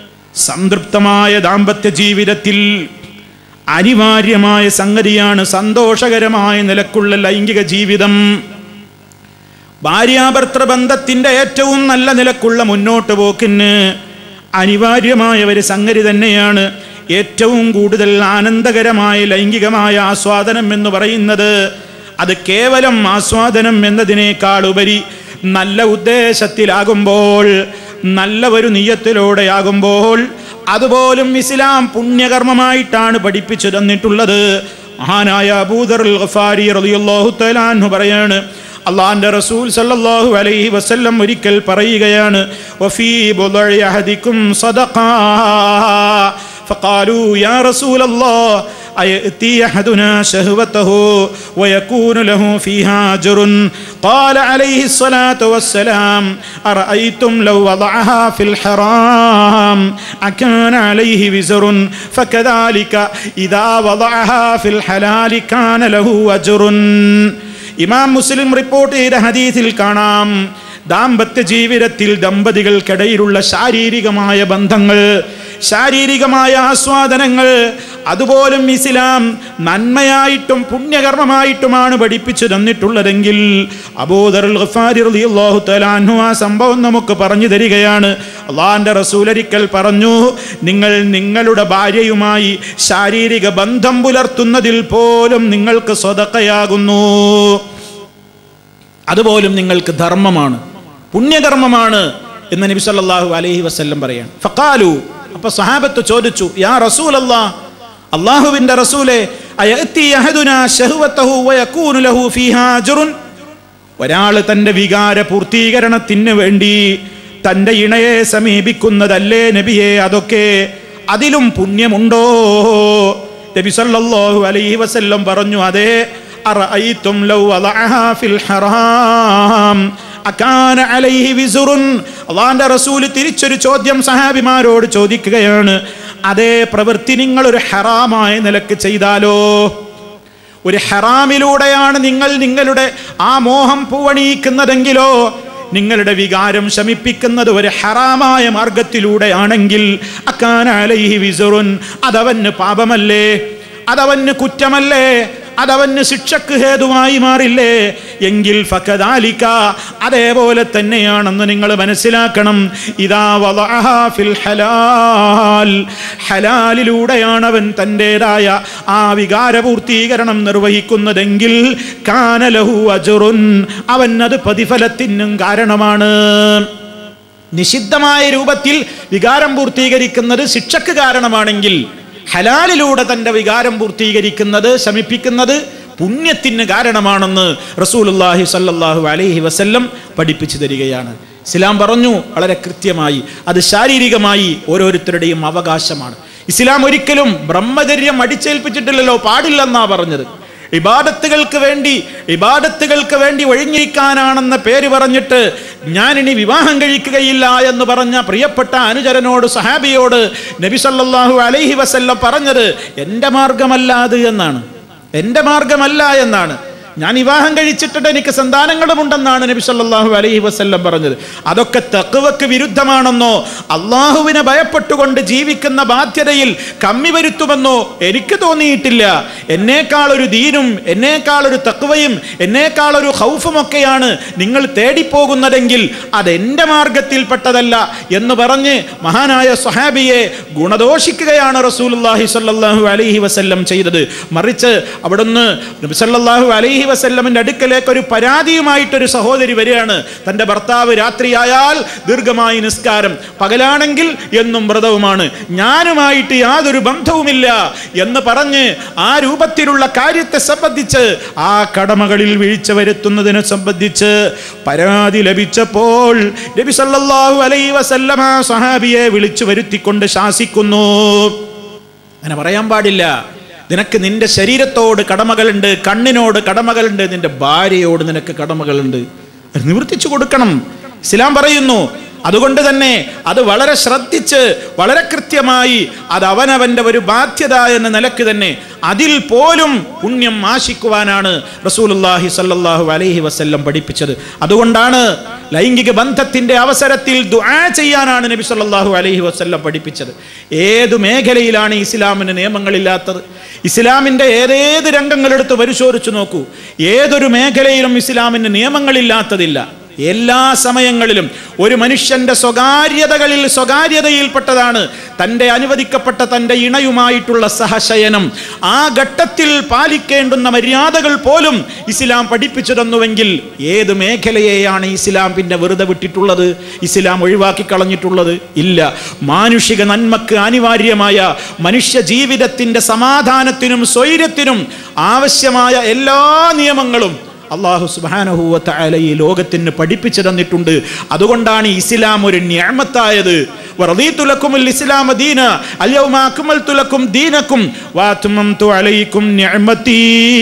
Speaker 2: സംതൃപ്തമായ ദാമ്പത്യ ജീവിതത്തിൽ അനിവാര്യമായ സംഗതിയാണ് സന്തോഷകരമായ നിലക്കുള്ള ലൈംഗിക ജീവിതം ഭാര്യാഭർത്തൃ ബന്ധത്തിന്റെ ഏറ്റവും നല്ല നിലക്കുള്ള മുന്നോട്ട് പോക്കിന് അനിവാര്യമായ ഒരു സംഗതി തന്നെയാണ് ഏറ്റവും കൂടുതൽ ആനന്ദകരമായ ലൈംഗികമായ ആസ്വാദനം എന്ന് പറയുന്നത് അത് കേവലം ആസ്വാദനം എന്നതിനേക്കാൾ ഉപരി നല്ല ഉദ്ദേശത്തിലാകുമ്പോൾ നല്ല ഒരു നീയത്തിലൂടെയാകുമ്പോൾ അതുപോലും ഇസ്ലാം പുണ്യകർമ്മമായിട്ടാണ് പഠിപ്പിച്ചു തന്നിട്ടുള്ളത് മഹാനായ അബൂദർ ഗഫാരി റളിയല്ലാഹു തആല അൻഹു പറയാണ് അള്ളാഹിന്റെ റസൂൽ സല്ലല്ലാഹു അലൈഹി വസല്ലം ഒരിക്കൽ പറയുകയാണ് വഫീ ബുളഇ അഹദിക്കും സദഖാ فقالوا يا رسول الله أيأتي أحدنا شهوته ويكون له فيها أجر قال عليه الصلاة والسلام أرأيتم لو وضعها في الحرام أكان عليه وزر فكذلك إذا وضعها في الحلال كان له أجر ഇമാം മുസ്ലിം റിപ്പോർട്ട് ചെയ്ത ഹദീസിൽ കാണാം ദാമ്പത്യ ജീവിതത്തിൽ ദമ്പതികൾക്കിടയിലുള്ള ശാരീരികമായ ബന്ധങ്ങൾ ശാരീരികമായ ആസ്വാദനങ്ങൾ അതുപോലും ഇസ്ലാം നന്മയായിട്ടും പുണ്യകർമ്മമായിട്ടുമാണ് പഠിപ്പിച്ചു തന്നിട്ടുള്ളതെങ്കിൽ അബൂദറുൽ ഗഫാരി റളിയല്ലാഹു തആല അൻഹു ആ സംഭവം നമുക്ക് പറഞ്ഞു തരികയാണ് അള്ളാഹിന്റെ റസൂലരിക്കൽ പറഞ്ഞു നിങ്ങൾ നിങ്ങളുടെ ഭാര്യയുമായി ശാരീരിക ബന്ധം പുലർത്തുന്നതിൽ പോലും നിങ്ങൾക്ക് സ്വതക്കയാകുന്നു അതുപോലും നിങ്ങൾക്ക് ധർമ്മമാണ് പുണ്യകർമ്മമാണ് എന്ന് നബി സല്ലല്ലാഹു അലൈഹി വസല്ലം പറയാണ് ഫഖാലു അപ്പൊ സഹാബത്ത് ചോദിച്ചു യാ റസൂൽ അല്ലാഹ് അള്ളാഹുവിന്റെ റസൂലെ അയഅതി അഹദുനാ ശഹവതഹു വയകൂനു ലഹു ഫീഹാ അജ്റുൻ ഒരാൾ തന്റെ വികാര പൂർത്തീകരണത്തിന് വേണ്ടി തന്റെ ഇണയെ സമീപിക്കുന്നതല്ലേ നബിയെ അതൊക്കെ അതിലും പുണ്യമുണ്ടോ നബി സല്ലല്ലാഹു അലൈഹി വസല്ലം പറഞ്ഞു അതെ അറഅയ്തും ലൗ വദഅഹാ ഫിൽ ഹറാം അകാന അലൈഹി വിസുറുൻ അള്ളാന്റെ റസൂല് തിരിച്ചൊരു ചോദ്യം സഹാബിമാരോട് ചോദിക്കുകയാണ് അതേ പ്രവൃത്തി നിങ്ങൾ ഒരു ഹറാമായ നിലക്ക് ചെയ്താലോ ഒരു ഹറാമിലൂടെയാണ് നിങ്ങൾ നിങ്ങളുടെ ആ മോഹം പൂവണിയിക്കുന്നതെങ്കിലോ നിങ്ങളുടെ വികാരം ശമിപ്പിക്കുന്നത് ഒരു ഹറാമായ മാർഗത്തിലൂടെയാണെങ്കിൽ അക്കാനാലൈഹി വിസുറുൻ അതവന് പാപമല്ലേ അതവന് കുറ്റമല്ലേ അതവന് ശിക്ഷക്ക് ഹേതുവായി മാറില്ലേ എങ്കിൽ ഫക്കദാലിക അതേപോലെ തന്നെയാണെന്ന് നിങ്ങൾ മനസ്സിലാക്കണം ഇതാ വദഅഹാ ഫിൽ ഹലാൽ ഹലാലിലൂടെയാണ് അവൻ തൻ്റെതായ ആ വികാരപൂർത്തീകരണം നിർവഹിക്കുന്നതെങ്കിൽ കാനലഹു അജുറുൻ അവൻ അത് പ്രതിഫലത്തിനും കാരണമാണ് നിഷിദ്ധമായ രൂപത്തിൽ വികാരം പൂർത്തീകരിക്കുന്നത് ശിക്ഷക്ക് കാരണമാണെങ്കിൽ ഹലാലിലൂടെ തൻ്റെ വികാരം പൂർത്തീകരിക്കുന്നത് ശമിപ്പിക്കുന്നത് പുണ്യത്തിന് കാരണമാണെന്ന് റസൂലുല്ലാഹി സല്ലല്ലാഹു അലൈഹി വസല്ലം പഠിപ്പിച്ചു തരികയാണ് ഇസ്ലാം പറഞ്ഞു വളരെ കൃത്യമായി അത് ശാരീരികമായി ഓരോരുത്തരുടെയും അവകാശമാണ് ഇസ്ലാം ഒരിക്കലും ബ്രഹ്മചര്യം അടിച്ചേൽപ്പിച്ചിട്ടില്ലല്ലോ പാടില്ലെന്നാ പറഞ്ഞത് ഇബാദത്തുകൾക്ക് വേണ്ടി ഇബാദത്തുകൾക്ക് വേണ്ടി ഒഴിഞ്ഞിരിക്കാനാണെന്ന പേര് പറഞ്ഞിട്ട് ഞാനിനി വിവാഹം കഴിക്കുകയില്ല എന്ന് പറഞ്ഞ പ്രിയപ്പെട്ട അനുചരനോട് സഹാബിയോട് നബി സല്ലല്ലാഹു അലൈഹി വസല്ലം പറഞ്ഞത് എൻ്റെ മാർഗമല്ല അത് എന്നാണ് എൻ്റെ മാർഗമല്ല എന്നാണ് ഞാൻ വിവാഹം കഴിച്ചിട്ടുണ്ട് എനിക്ക് സന്താനങ്ങളുമുണ്ടെന്നാണ് നബി സല്ലല്ലാഹു അലൈഹി വസല്ലം പറഞ്ഞത് അതൊക്കെ തക്കുവക്ക് വിരുദ്ധമാണെന്നോ അള്ളാഹുവിനെ ഭയപ്പെട്ടുകൊണ്ട് ജീവിക്കുന്ന ബാധ്യതയിൽ കമ്മി വരുത്തുമെന്നോ എനിക്ക് തോന്നിയിട്ടില്ല എന്നേക്കാൾ ഒരു ദീനും എന്നേക്കാൾ ഒരു തക്കുവയും എന്നേക്കാൾ ഒരു ഹൗഫുമൊക്കെയാണ് നിങ്ങൾ തേടിപ്പോകുന്നതെങ്കിൽ അതെന്റെ മാർഗത്തിൽപ്പെട്ടതല്ല എന്ന് പറഞ്ഞ് മഹാനായ സ്വഹാബിയെ ഗുണദോഷിക്കുകയാണ് റസൂലുള്ളാഹി സ്വല്ലല്ലാഹു അലൈഹി വസല്ലം ചെയ്തത് മറിച്ച് അവിടുന്ന് നബി സല്ലല്ലാഹു അലൈഹി വസല്ലമിന്റെ അടുക്കലേക്ക് ഒരു പരാതിയുമായിട്ടൊരു സഹോദരി വരികയാണ് തന്റെ ഭർത്താവ് രാത്രിയായാൽ ദീർഘമായി നിസ്കാരം പകലാണെങ്കിൽ എന്നും വ്രതവുമാണ് ഞാനുമായിട്ട് യാതൊരു ബന്ധവുമില്ല എന്ന് പറഞ്ഞ് ആ രൂപത്തിലുള്ള കാര്യത്തെ സംബന്ധിച്ച് ആ കടമകളിൽ വീഴ്ച വരുത്തുന്നതിനെ സംബന്ധിച്ച് പരാതി ലഭിച്ചപ്പോൾ നബി സല്ലല്ലാഹു അലൈഹി വസല്ലമ സഹാബിയെ വിളിച്ചു വരുത്തിക്കൊണ്ട് ശാസിക്കുന്നു അങ്ങനെ പറയാൻ പാടില്ല നിനക്ക് നിന്റെ ശരീരത്തോട് കടമകളുണ്ട് കണ്ണിനോട് കടമകളുണ്ട് നിന്റെ ഭാര്യയോട് നിനക്ക് കടമകളുണ്ട് അത് നിവർത്തിച്ചു കൊടുക്കണം ഇസ്ലാം പറയുന്നു അതുകൊണ്ട് തന്നെ അത് വളരെ ശ്രദ്ധിച്ച് വളരെ കൃത്യമായി അത് അവനവന്റെ ഒരു ബാധ്യത എന്ന നിലക്ക് തന്നെ അതിൽ പോലും പുണ്യം ആശിക്കുവാനാണ് റസൂലുള്ളാഹി സല്ലല്ലാഹു അലൈഹി വസല്ലം പഠിപ്പിച്ചത് അതുകൊണ്ടാണ് ലൈംഗിക ബന്ധത്തിന്റെ അവസരത്തിൽ ദുആ ചെയ്യാനാണ് നബി സല്ലല്ലാഹു അലൈഹി വസല്ലം പഠിപ്പിച്ചത് ഏതു മേഖലയിലാണ് ഇസ്ലാമിന് നിയമങ്ങളില്ലാത്തത് ഇസ്ലാമിന്റെ ഏതേത് രംഗങ്ങളെടുത്ത് പരിശോധിച്ചു നോക്കൂ ഏതൊരു മേഖലയിലും ഇസ്ലാമിന് നിയമങ്ങളില്ലാത്തതില്ല എല്ലാ സമയങ്ങളിലും ഒരു മനുഷ്യന്റെ സ്വകാര്യതകളിൽ സ്വകാര്യതയിൽപ്പെട്ടതാണ് തൻ്റെ അനുവദിക്കപ്പെട്ട തൻ്റെ ഇണയുമായിട്ടുള്ള സഹശയനം ആ ഘട്ടത്തിൽ പാലിക്കേണ്ടുന്ന മര്യാദകൾ പോലും ഇസ്ലാം പഠിപ്പിച്ചു തന്നുവെങ്കിൽ ഏത് മേഖലയെയാണ് ഇസ്ലാം പിന്നെ വെറുതെ വിട്ടിട്ടുള്ളത് ഇസ്ലാം ഒഴിവാക്കി കളഞ്ഞിട്ടുള്ളത് ഇല്ല മാനുഷിക നന്മക്ക് അനിവാര്യമായ മനുഷ്യ ജീവിതത്തിൻ്റെ സമാധാനത്തിനും സ്വൈര്യത്തിനും ആവശ്യമായ എല്ലാ നിയമങ്ങളും അള്ളാഹു സുബാനഹുവല ഈ ലോകത്തിന് പഠിപ്പിച്ചു തന്നിട്ടുണ്ട് അതുകൊണ്ടാണ് ഇസ്ലാം ഒരു ഞാമത്തായത് വറദീതുലക്കുമുൽ ഇസ്ലാമ ദീന അൽയൗമ അക്മൽതു ലക്കും ദീനക്കും വാത്മംതു അലൈക്കും നിഅമതി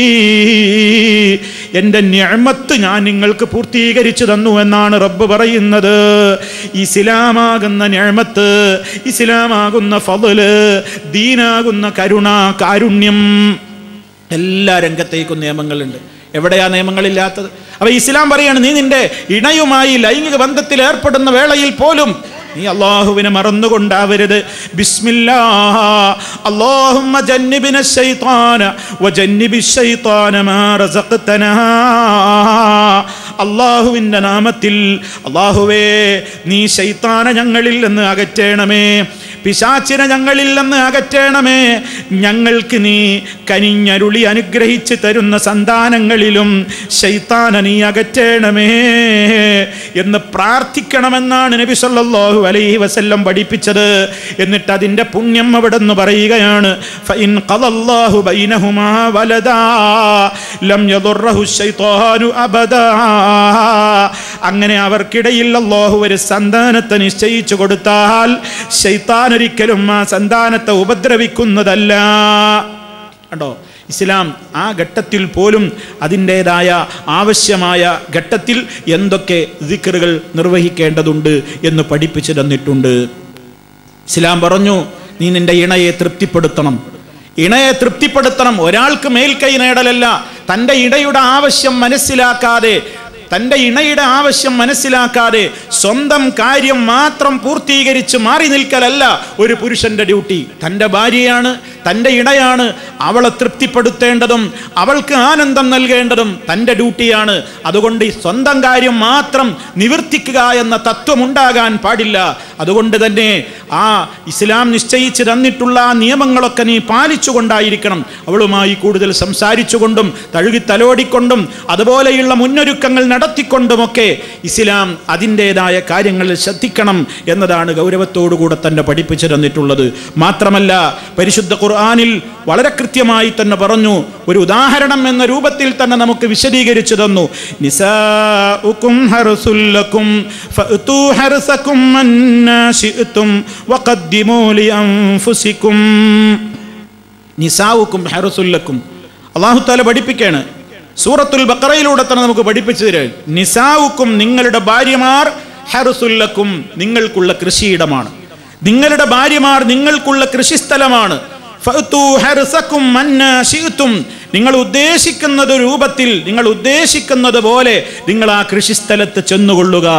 Speaker 2: എൻ്റെ നിഅമത്ത് ഞാൻ നിങ്ങൾക്ക് പൂർത്തീകരിച്ചു തന്നു എന്നാണ് റബ്ബ് പറയുന്നത് ഇസ്ലാമാകുന്ന നിഅമത്ത് ഇസ്ലാമാകുന്ന ഫضല് ദീനാകുന്ന കരുണ കാരുണ്യം എല്ലാ രംഗത്തേക്കും നിയമങ്ങളുണ്ട് എവിടെയാ നിയമങ്ങളില്ലാത്തത് അപ്പൊ ഇസ്ലാം പറയാണ് നീ നിന്റെ ഇണയുമായി ലൈംഗിക ബന്ധത്തിൽ ഏർപ്പെടുന്ന വേളയിൽ പോലും നീ അള്ളാഹുവിനെ മറന്നുകൊണ്ടാവരുത് ബിസ്മില്ലാ അല്ലാഹുമ്മ ജന്നിബിന ശൈത്താന വജന്നിബി ശൈത്താന മാ റസഖ്തനാ അള്ളാഹുവിൻ്റെ നാമത്തിൽ അള്ളാഹുവേ നീ ശൈത്താന ഞങ്ങളിൽ നിന്ന് അകറ്റേണമേ പിശാച്ചിനെ ഞങ്ങളിൽ നിന്ന് അകറ്റേണമേ ഞങ്ങൾക്ക് നീ കനിഞ്ഞരുളി അനുഗ്രഹിച്ച് തരുന്ന സന്താനങ്ങളിലും ശൈത്താന നീ അകറ്റേണമേ എന്ന് പ്രാർത്ഥിക്കണമെന്നാണ് നബി സല്ലല്ലാഹു അലൈഹി വസല്ലം പഠിപ്പിച്ചത് എന്നിട്ട് അതിൻ്റെ പുണ്യം അവിടെ നിന്ന് പറയുകയാണ് ഫഇൻ ഖദല്ലാഹു ബൈനഹുമാ വലദാ ലം യദുറഹു ശൈത്താനു അബദാ അങ്ങനെ അവർക്കിടയിൽ അല്ലാഹു ഒരു സന്താനത്തെ നിശ്ചയിച്ചു കൊടുത്താൽ ശൈത്താൻ ഒരിക്കലും ആ സന്താനത്തെ ഉപദ്രവിക്കുന്നതല്ല കണ്ടോ ഇസ്ലാം ആ ഘട്ടത്തിൽ പോലും അതിൻ്റേതായ ആവശ്യമായ ഘട്ടത്തിൽ എന്തൊക്കെ ദിക്കറുകൾ നിർവഹിക്കേണ്ടതുണ്ട് എന്ന് പഠിപ്പിച്ചു തന്നിട്ടുണ്ട് ഇസ്ലാം പറഞ്ഞു നീ നിന്റെ ഇണയെ തൃപ്തിപ്പെടുത്തണം ഇണയെ തൃപ്തിപ്പെടുത്തണം ഒരാൾക്ക് മേൽക്കൈ നേടലല്ല തൻ്റെ ഇണയുടെ ആവശ്യം മനസ്സിലാക്കാതെ തൻ്റെ ഇണയുടെ ആവശ്യം മനസ്സിലാക്കാതെ സ്വന്തം കാര്യം മാത്രം പൂർത്തീകരിച്ച് മാറി നിൽക്കലല്ല ഒരു പുരുഷന്റെ ഡ്യൂട്ടി തൻ്റെ ഭാര്യയാണ് തൻ്റെ ഇണയാണ് അവളെ തൃപ്തിപ്പെടുത്തേണ്ടതും അവൾക്ക് ആനന്ദം നൽകേണ്ടതും തൻ്റെ ഡ്യൂട്ടിയാണ് അതുകൊണ്ട് ഈ സ്വന്തം കാര്യം മാത്രം നിവർത്തിക്കുക എന്ന തത്വം ഉണ്ടാകാൻ പാടില്ല അതുകൊണ്ട് തന്നെ ആ ഇസ്ലാം നിശ്ചയിച്ച് തന്നിട്ടുള്ള ആ നിയമങ്ങളൊക്കെ നീ പാലിച്ചുകൊണ്ടായിരിക്കണം അവളുമായി കൂടുതൽ സംസാരിച്ചുകൊണ്ടും തഴുകി തലോടിക്കൊണ്ടും അതുപോലെയുള്ള മുന്നൊരുക്കങ്ങൾ നടത്തിക്കൊണ്ടുമൊക്കെ ഇസ്ലാം അതിൻ്റെതായ കാര്യങ്ങളിൽ ശ്രദ്ധിക്കണം എന്നതാണ് ഗൗരവത്തോടുകൂടെ തന്നെ പഠിപ്പിച്ചു തന്നിട്ടുള്ളത് മാത്രമല്ല പരിശുദ്ധ ഖുർആാനിൽ വളരെ കൃത്യമായി തന്നെ പറഞ്ഞു ഒരു ഉദാഹരണം എന്ന രൂപത്തിൽ തന്നെ നമുക്ക് വിശദീകരിച്ചു തന്നു നിസാഉക്കും ഹർസുല്ലക്കും ഫഅ്തു ഹർസക്കും അന്നാ ശിഅ്തും വഖദ്ദിമൂ ലിഅൻഫുസിക്കും നിസാവുക്കും ഹെറസുല്ലക്കും അള്ളാഹു താല പഠിപ്പിക്കാണ് സൂറത്തുൽ ബക്കറയിലൂടെ തന്നെ നമുക്ക് പഠിപ്പിച്ചു തരാം നിസാവുക്കും നിങ്ങളുടെ ഭാര്യമാർ ഹെറസുല്ലക്കും നിങ്ങൾക്കുള്ള കൃഷിയിടമാണ് നിങ്ങളുടെ ഭാര്യമാർ നിങ്ങൾക്കുള്ള കൃഷിസ്ഥലമാണ് ഫഅ്തു ഹർസക്കും അന്നാ ശിഅ്തും. നിങ്ങൾ ഉദ്ദേശിക്കുന്നത് രൂപത്തിൽ നിങ്ങൾ ഉദ്ദേശിക്കുന്നത് പോലെ നിങ്ങൾ ആ കൃഷിസ്ഥലത്ത് ചെന്നുകൊള്ളുക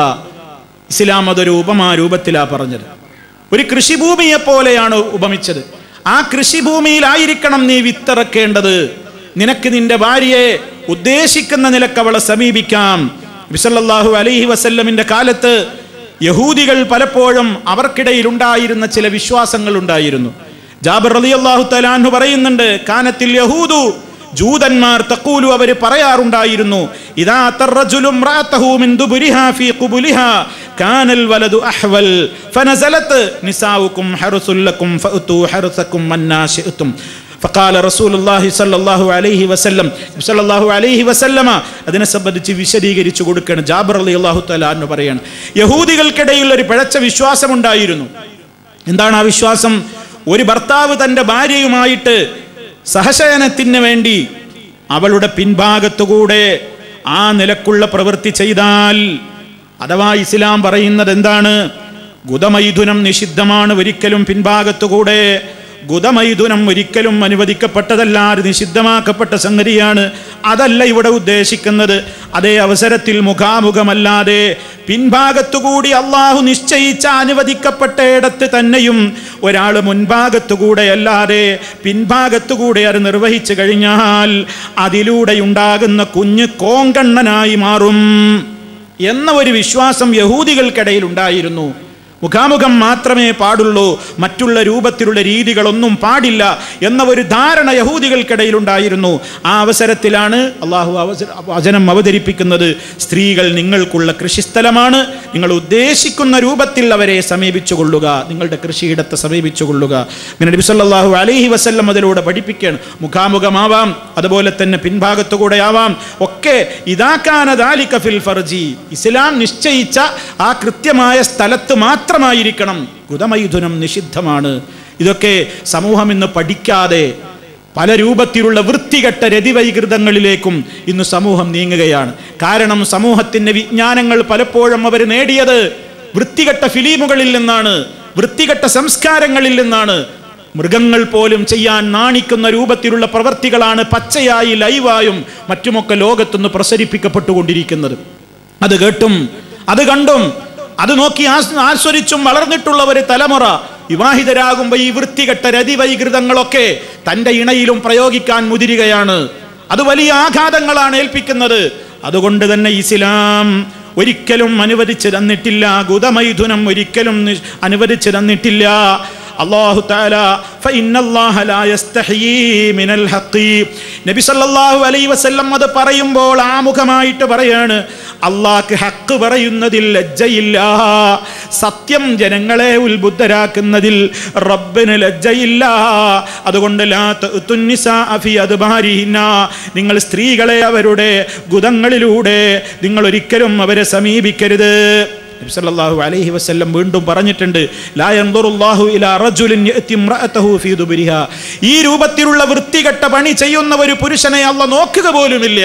Speaker 2: ഇസ്ലാം അതൊരു ഉപമാ രൂപത്തിലാ പറഞ്ഞത് ഒരു കൃഷിഭൂമിയെ പോലെയാണ് ഉപമിച്ചത് ആ കൃഷിഭൂമിയിലായിരിക്കണം നീ വിത്തിറക്കേണ്ടത് നിനക്ക് നിന്റെ ഭാര്യയെ ഉദ്ദേശിക്കുന്ന നിലക്ക് അവളെ സമീപിക്കാം വിസല്ലാഹു അലൈഹി വസല്ലമിന്റെ കാലത്ത് യഹൂദികൾ പലപ്പോഴും അവർക്കിടയിൽ ഉണ്ടായിരുന്ന ചില വിശ്വാസങ്ങൾ ഉണ്ടായിരുന്നു ജാബർ അലി അള്ളാഹു തലാൻഹു പറയുന്നുണ്ട് കാനത്തിൽ യഹൂദു ജൂതന്മാർ തക്കൂലു അവർ പറയാറുണ്ടായിരുന്നു ഇതാ തർറജുലു ഇംറാഅതഹു മിൻ ദുബുരിഹാ ഫീ ഖുബുലിഹാ കാനൽ വലദു അഹ്വൽ ഫനസലത് നിസാഉകും ഹർസുൽ ലക്കും ഫഅതു ഹർസക്കും മന്നാ ശിഅ്തും فقال رسول الله صلى الله عليه وسلم صلى الله عليه وسلم അതിനെ സംബന്ധിച്ച് വിശദീകരിച്ചു കൊടുക്കുകയാണ് ജാബർ അലി അള്ളാഹു തആല എന്ന് പറയാണ് യഹൂദികൾക്കിടയിൽ ഒരു പിഴച്ച വിശ്വാസമുണ്ടായിരുന്നു എന്താണ് ആ വിശ്വാസം ഒരു ഭർത്താവ് തൻ്റെ ഭാര്യയുമായിട്ട് സഹശയനത്തിന് വേണ്ടി അവളുടെ പിൻഭാഗത്തുകൂടെ ആ നിലക്കുള്ള പ്രവൃത്തി ചെയ്താൽ അഥവാ ഇസ്ലാം പറയുന്നത് എന്താണ് ഗുദമൈഥുനം നിഷിദ്ധമാണ് ഒരിക്കലും പിൻഭാഗത്തുകൂടെ ഗുദമൈഥുനം ഒരിക്കലും അനുവദിക്കപ്പെട്ടതല്ല അത് നിഷിദ്ധമാക്കപ്പെട്ട സംഗതിയാണ് അതല്ല ഇവിടെ ഉദ്ദേശിക്കുന്നത് അതേ അവസരത്തിൽ മുഖാമുഖമല്ലാതെ പിൻഭാഗത്തുകൂടി അള്ളാഹു നിശ്ചയിച്ച അനുവദിക്കപ്പെട്ടയിടത്ത് തന്നെയും ഒരാൾ മുൻഭാഗത്തുകൂടെ അല്ലാതെ പിൻഭാഗത്തുകൂടെ അത് നിർവഹിച്ചു കഴിഞ്ഞാൽ അതിലൂടെയുണ്ടാകുന്ന കുഞ്ഞ് കോങ്കണ്ണനായി മാറും എന്ന ഒരു വിശ്വാസം യഹൂദികൾക്കിടയിൽ ഉണ്ടായിരുന്നു മുഖാമുഖം മാത്രമേ പാടുള്ളൂ മറ്റുള്ള രൂപത്തിലുള്ള രീതികളൊന്നും പാടില്ല എന്ന ഒരു ധാരണ യഹൂദികൾക്കിടയിൽ ഉണ്ടായിരുന്നു ആ അവസരത്തിലാണ് അള്ളാഹു അവസര വചനം അവതരിപ്പിക്കുന്നത് സ്ത്രീകൾ നിങ്ങൾക്കുള്ള കൃഷിസ്ഥലമാണ് നിങ്ങൾ ഉദ്ദേശിക്കുന്ന രൂപത്തിൽ അവരെ സമീപിച്ചു കൊള്ളുക നിങ്ങളുടെ കൃഷിയിടത്തെ സമീപിച്ചു കൊള്ളുക ഇങ്ങനെ നബി സല്ലല്ലാഹു അലൈഹി വസല്ലം അതിലൂടെ പഠിപ്പിക്കുകയാണ് മുഖാമുഖമാവാം അതുപോലെ തന്നെ പിൻഭാഗത്തുകൂടെ ആവാം ഒക്കെ ഇതാക്കാന ദാലിക ഫിൽ ഫർജി ഇസ്ലാം നിശ്ചയിച്ച ആ കൃത്യമായ സ്ഥലത്ത് മാത്രമായിരിക്കണം ഗുദമൈഥുനം നിഷിദ്ധമാണ് ഇതൊക്കെ സമൂഹം ഇന്ന് പഠിക്കാതെ പല രൂപത്തിലുള്ള വൃത്തികെട്ട രതിവൈകൃതങ്ങളിലേക്കും ഇന്ന് സമൂഹം നീങ്ങുകയാണ് കാരണം സമൂഹത്തിന്റെ വിജ്ഞാനങ്ങൾ പലപ്പോഴും അവർ നേടിയത് വൃത്തികെട്ട ഫിലിമുകളിൽ നിന്നാണ് വൃത്തികെട്ട സംസ്കാരങ്ങളിൽ നിന്നാണ് മൃഗങ്ങൾ പോലും ചെയ്യാൻ നാണിക്കുന്ന രൂപത്തിലുള്ള പ്രവർത്തികളാണ് പച്ചയായി ലൈവായും മറ്റുമൊക്കെ ലോകത്തുനിന്ന് പ്രസരിപ്പിക്കപ്പെട്ടുകൊണ്ടിരിക്കുന്നത് അത് കേട്ടും അത് കണ്ടും അത് നോക്കി ആസ് ആസ്വദിച്ചും വളർന്നിട്ടുള്ള ഒരു തലമുറ വിവാഹിതരാകുമ്പോൾ ഈ വൃത്തികെട്ട രതിവൈകൃതങ്ങളൊക്കെ തൻ്റെ ഇണയിലും പ്രയോഗിക്കാൻ മുതിരുകയാണ് അത് വലിയ ആഘാതങ്ങളാണ് ഏൽപ്പിക്കുന്നത് അതുകൊണ്ട് തന്നെ ഇസ്ലാം ഒരിക്കലും അനുവദിച്ചു തന്നിട്ടില്ല ഗുദമൈഥുനം ഒരിക്കലും നി- അനുവദിച്ചു തന്നിട്ടില്ല അള്ളാഹു താല ഫഇന്നല്ലാഹ ലാ യസ്തഹീ മിനൽ ഹഖി നബി സല്ലല്ലാഹു അലൈഹി വസല്ലം അത് പറയുമ്പോൾ ആമുഖമായിട്ട് പറയാണ് അള്ളാഹ്ക്ക് ഹക്ക് പറയുന്നതിൽ ലജ്ജയില്ല സത്യം ജനങ്ങളെ ഉത്ബുദ്ധരാക്കുന്നതിൽ റബ്ബിന് ലജ്ജയില്ല അതുകൊണ്ട് ലാ തഅ്തുൻ നിസാഅ ഫി അദ്ബാരിഹിന്ന നിങ്ങൾ സ്ത്രീകളെ അവരുടെ ഗുദങ്ങളിലൂടെ നിങ്ങൾ ഒരിക്കലും അവരെ സമീപിക്കരുത് നബി സല്ലല്ലാഹു അലൈഹി വസല്ലം വീണ്ടും പറഞ്ഞിട്ടുണ്ട് ലാ യൻദുറുല്ലാഹു ഇലാ റജുലിൻ യഅതി ഇംറഅതഹു ഫീ ദുബരിഹാ ഈ രൂപത്തിലുള്ള വൃത്തികെട്ട പണി ചെയ്യുന്ന ഒരു പുരുഷനെ അല്ല നോക്കുക പോലുമില്ല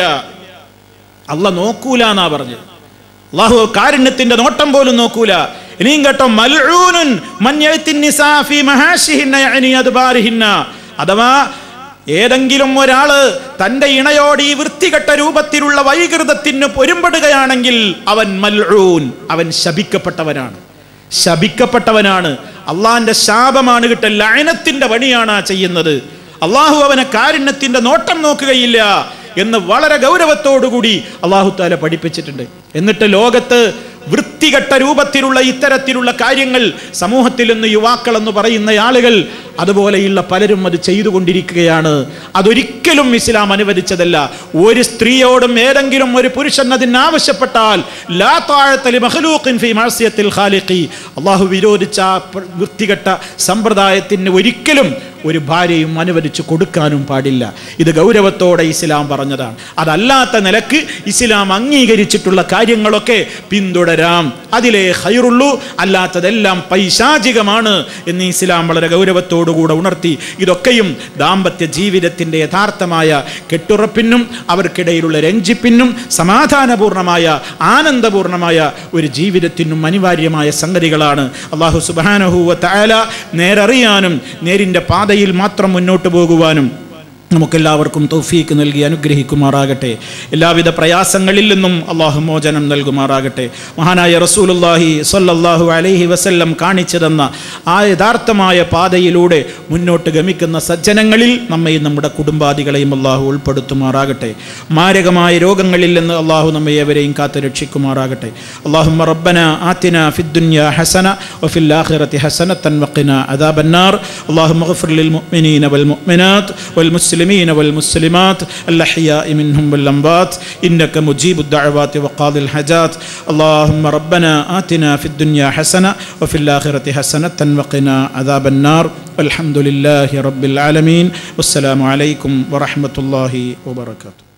Speaker 2: അല്ല നോക്കൂല എന്നാ പറഞ്ഞത് അള്ളാഹു കാരുണ്യത്തിന്റെ നോട്ടം പോലും നോക്കൂല ഇനിയും കേട്ടോ മൽഊനുൻ മൻ യഅതി നിസാ ഫീ മഹാശിഹിന്ന യഅനി അദ്ബാരിഹിന്ന അഥവാ ഏതെങ്കിലും ഒരാള് തന്റെ ഇണയോട് ഈ വൃത്തികെട്ട രൂപത്തിലുള്ള വൈകൃതത്തിന് പൊരുമ്പെടുകയാണെങ്കിൽ അവൻ മൽഊൻ അവൻ ശപിക്കപ്പെട്ടവനാണ് ശപിക്കപ്പെട്ടവനാണ് അള്ളാന്റെ ശാപമാണ് കിട്ട ലയനത്തിന്റെ പണിയാണ് ആ ചെയ്യുന്നത് അള്ളാഹു അവനെ കാരുണ്യത്തിന്റെ നോട്ടം നോക്കുകയില്ല എന്ന് വളരെ ഗൗരവത്തോടുകൂടി അള്ളാഹു താല പഠിപ്പിച്ചിട്ടുണ്ട് എന്നിട്ട് ലോകത്ത് വൃത്തികെട്ട രൂപത്തിലുള്ള ഇത്തരത്തിലുള്ള കാര്യങ്ങൾ സമൂഹത്തിൽ നിന്ന് യുവാക്കൾ എന്ന് പറയുന്ന ആളുകൾ അതുപോലെയുള്ള പലരും അത് ചെയ്തുകൊണ്ടിരിക്കുകയാണ് അതൊരിക്കലും ഇസ്ലാം അനുവദിച്ചതല്ല ഒരു സ്ത്രീയോടും ഏതെങ്കിലും ഒരു പുരുഷൻ അതിന് ആവശ്യപ്പെട്ടാൽ ലാ താഴത്തലി മഹ്ലൂഖിൻ ഫീ മഅസിയത്തിൽ ഖാലിഖി അള്ളാഹു വിരോധിച്ച ആ പ്ര- വൃത്തികെട്ട സമ്പ്രദായത്തിന് ഒരിക്കലും ഒരു ഭാര്യയും അനുവദിച്ചു കൊടുക്കാനും പാടില്ല ഇത് ഗൗരവത്തോടെ ഇസ്ലാം പറഞ്ഞതാണ് അതല്ലാത്ത നിലക്ക് ഇസ്ലാം അംഗീകരിച്ചിട്ടുള്ള കാര്യങ്ങളൊക്കെ പിന്തുടരാം അതിലേ ഹൈറുള്ളൂ അല്ലാത്തതെല്ലാം പൈശാചികമാണ് എന്ന് ഇസ്ലാം വളരെ ഗൗരവത്തോടുകൂടെ ഉണർത്തി ഇതൊക്കെയും ദാമ്പത്യ ജീവിതത്തിൻ്റെ യഥാർത്ഥമായ കെട്ടുറപ്പിനും അവർക്കിടയിലുള്ള രഞ്ജിപ്പിനും സമാധാനപൂർണമായ ആനന്ദപൂർണമായ ഒരു ജീവിതത്തിനും അനിവാര്യമായ സംഗതികളാണ് അള്ളാഹു സുബാനഹുവ തയാല നേരറിയാനും നേരിൻ്റെ പാതയിൽ മാത്രം മുന്നോട്ട് പോകുവാനും നമുക്കെല്ലാവർക്കും തൗഫീക്ക് നൽകി അനുഗ്രഹിക്കുമാറാകട്ടെ എല്ലാവിധ പ്രയാസങ്ങളിൽ നിന്നും അള്ളാഹു മോചനം നൽകുമാറാകട്ടെ മഹാനായ റസൂലുല്ലാഹി സ്വല്ലല്ലാഹു അലൈഹി വസല്ലം കാണിച്ചു തന്ന ആ യഥാർത്ഥമായ പാതയിലൂടെ മുന്നോട്ട് ഗമിക്കുന്ന സജ്ജനങ്ങളിൽ നമ്മയും നമ്മുടെ കുടുംബാദികളെയും അള്ളാഹു ഉൾപ്പെടുത്തുമാറാകട്ടെ മാരകമായ രോഗങ്ങളിൽ നിന്ന് അള്ളാഹു നമ്മെ ഏവരെയും കാത്തു രക്ഷിക്കുമാറാകട്ടെ അള്ളാഹു റബ്ബന ആത്തിന ഫിദ്ദുന്യ ഹസന വഫിൽ ആഖിറതി ഹസനത്തൻ വഖിന അദാബന്നാർ اللهم اغفر للمؤمنين والمؤمنات والمسلمين والمسلمات الأحياء منهم والأموات إنك مجيب الدعوات وقاضي الحاجات اللهم ربنا آتنا في الدنيا حسنة وفي الآخرة حسنة وقنا عذاب النار والحمد لله رب العالمين والسلام عليكم ورحمة الله وبركاته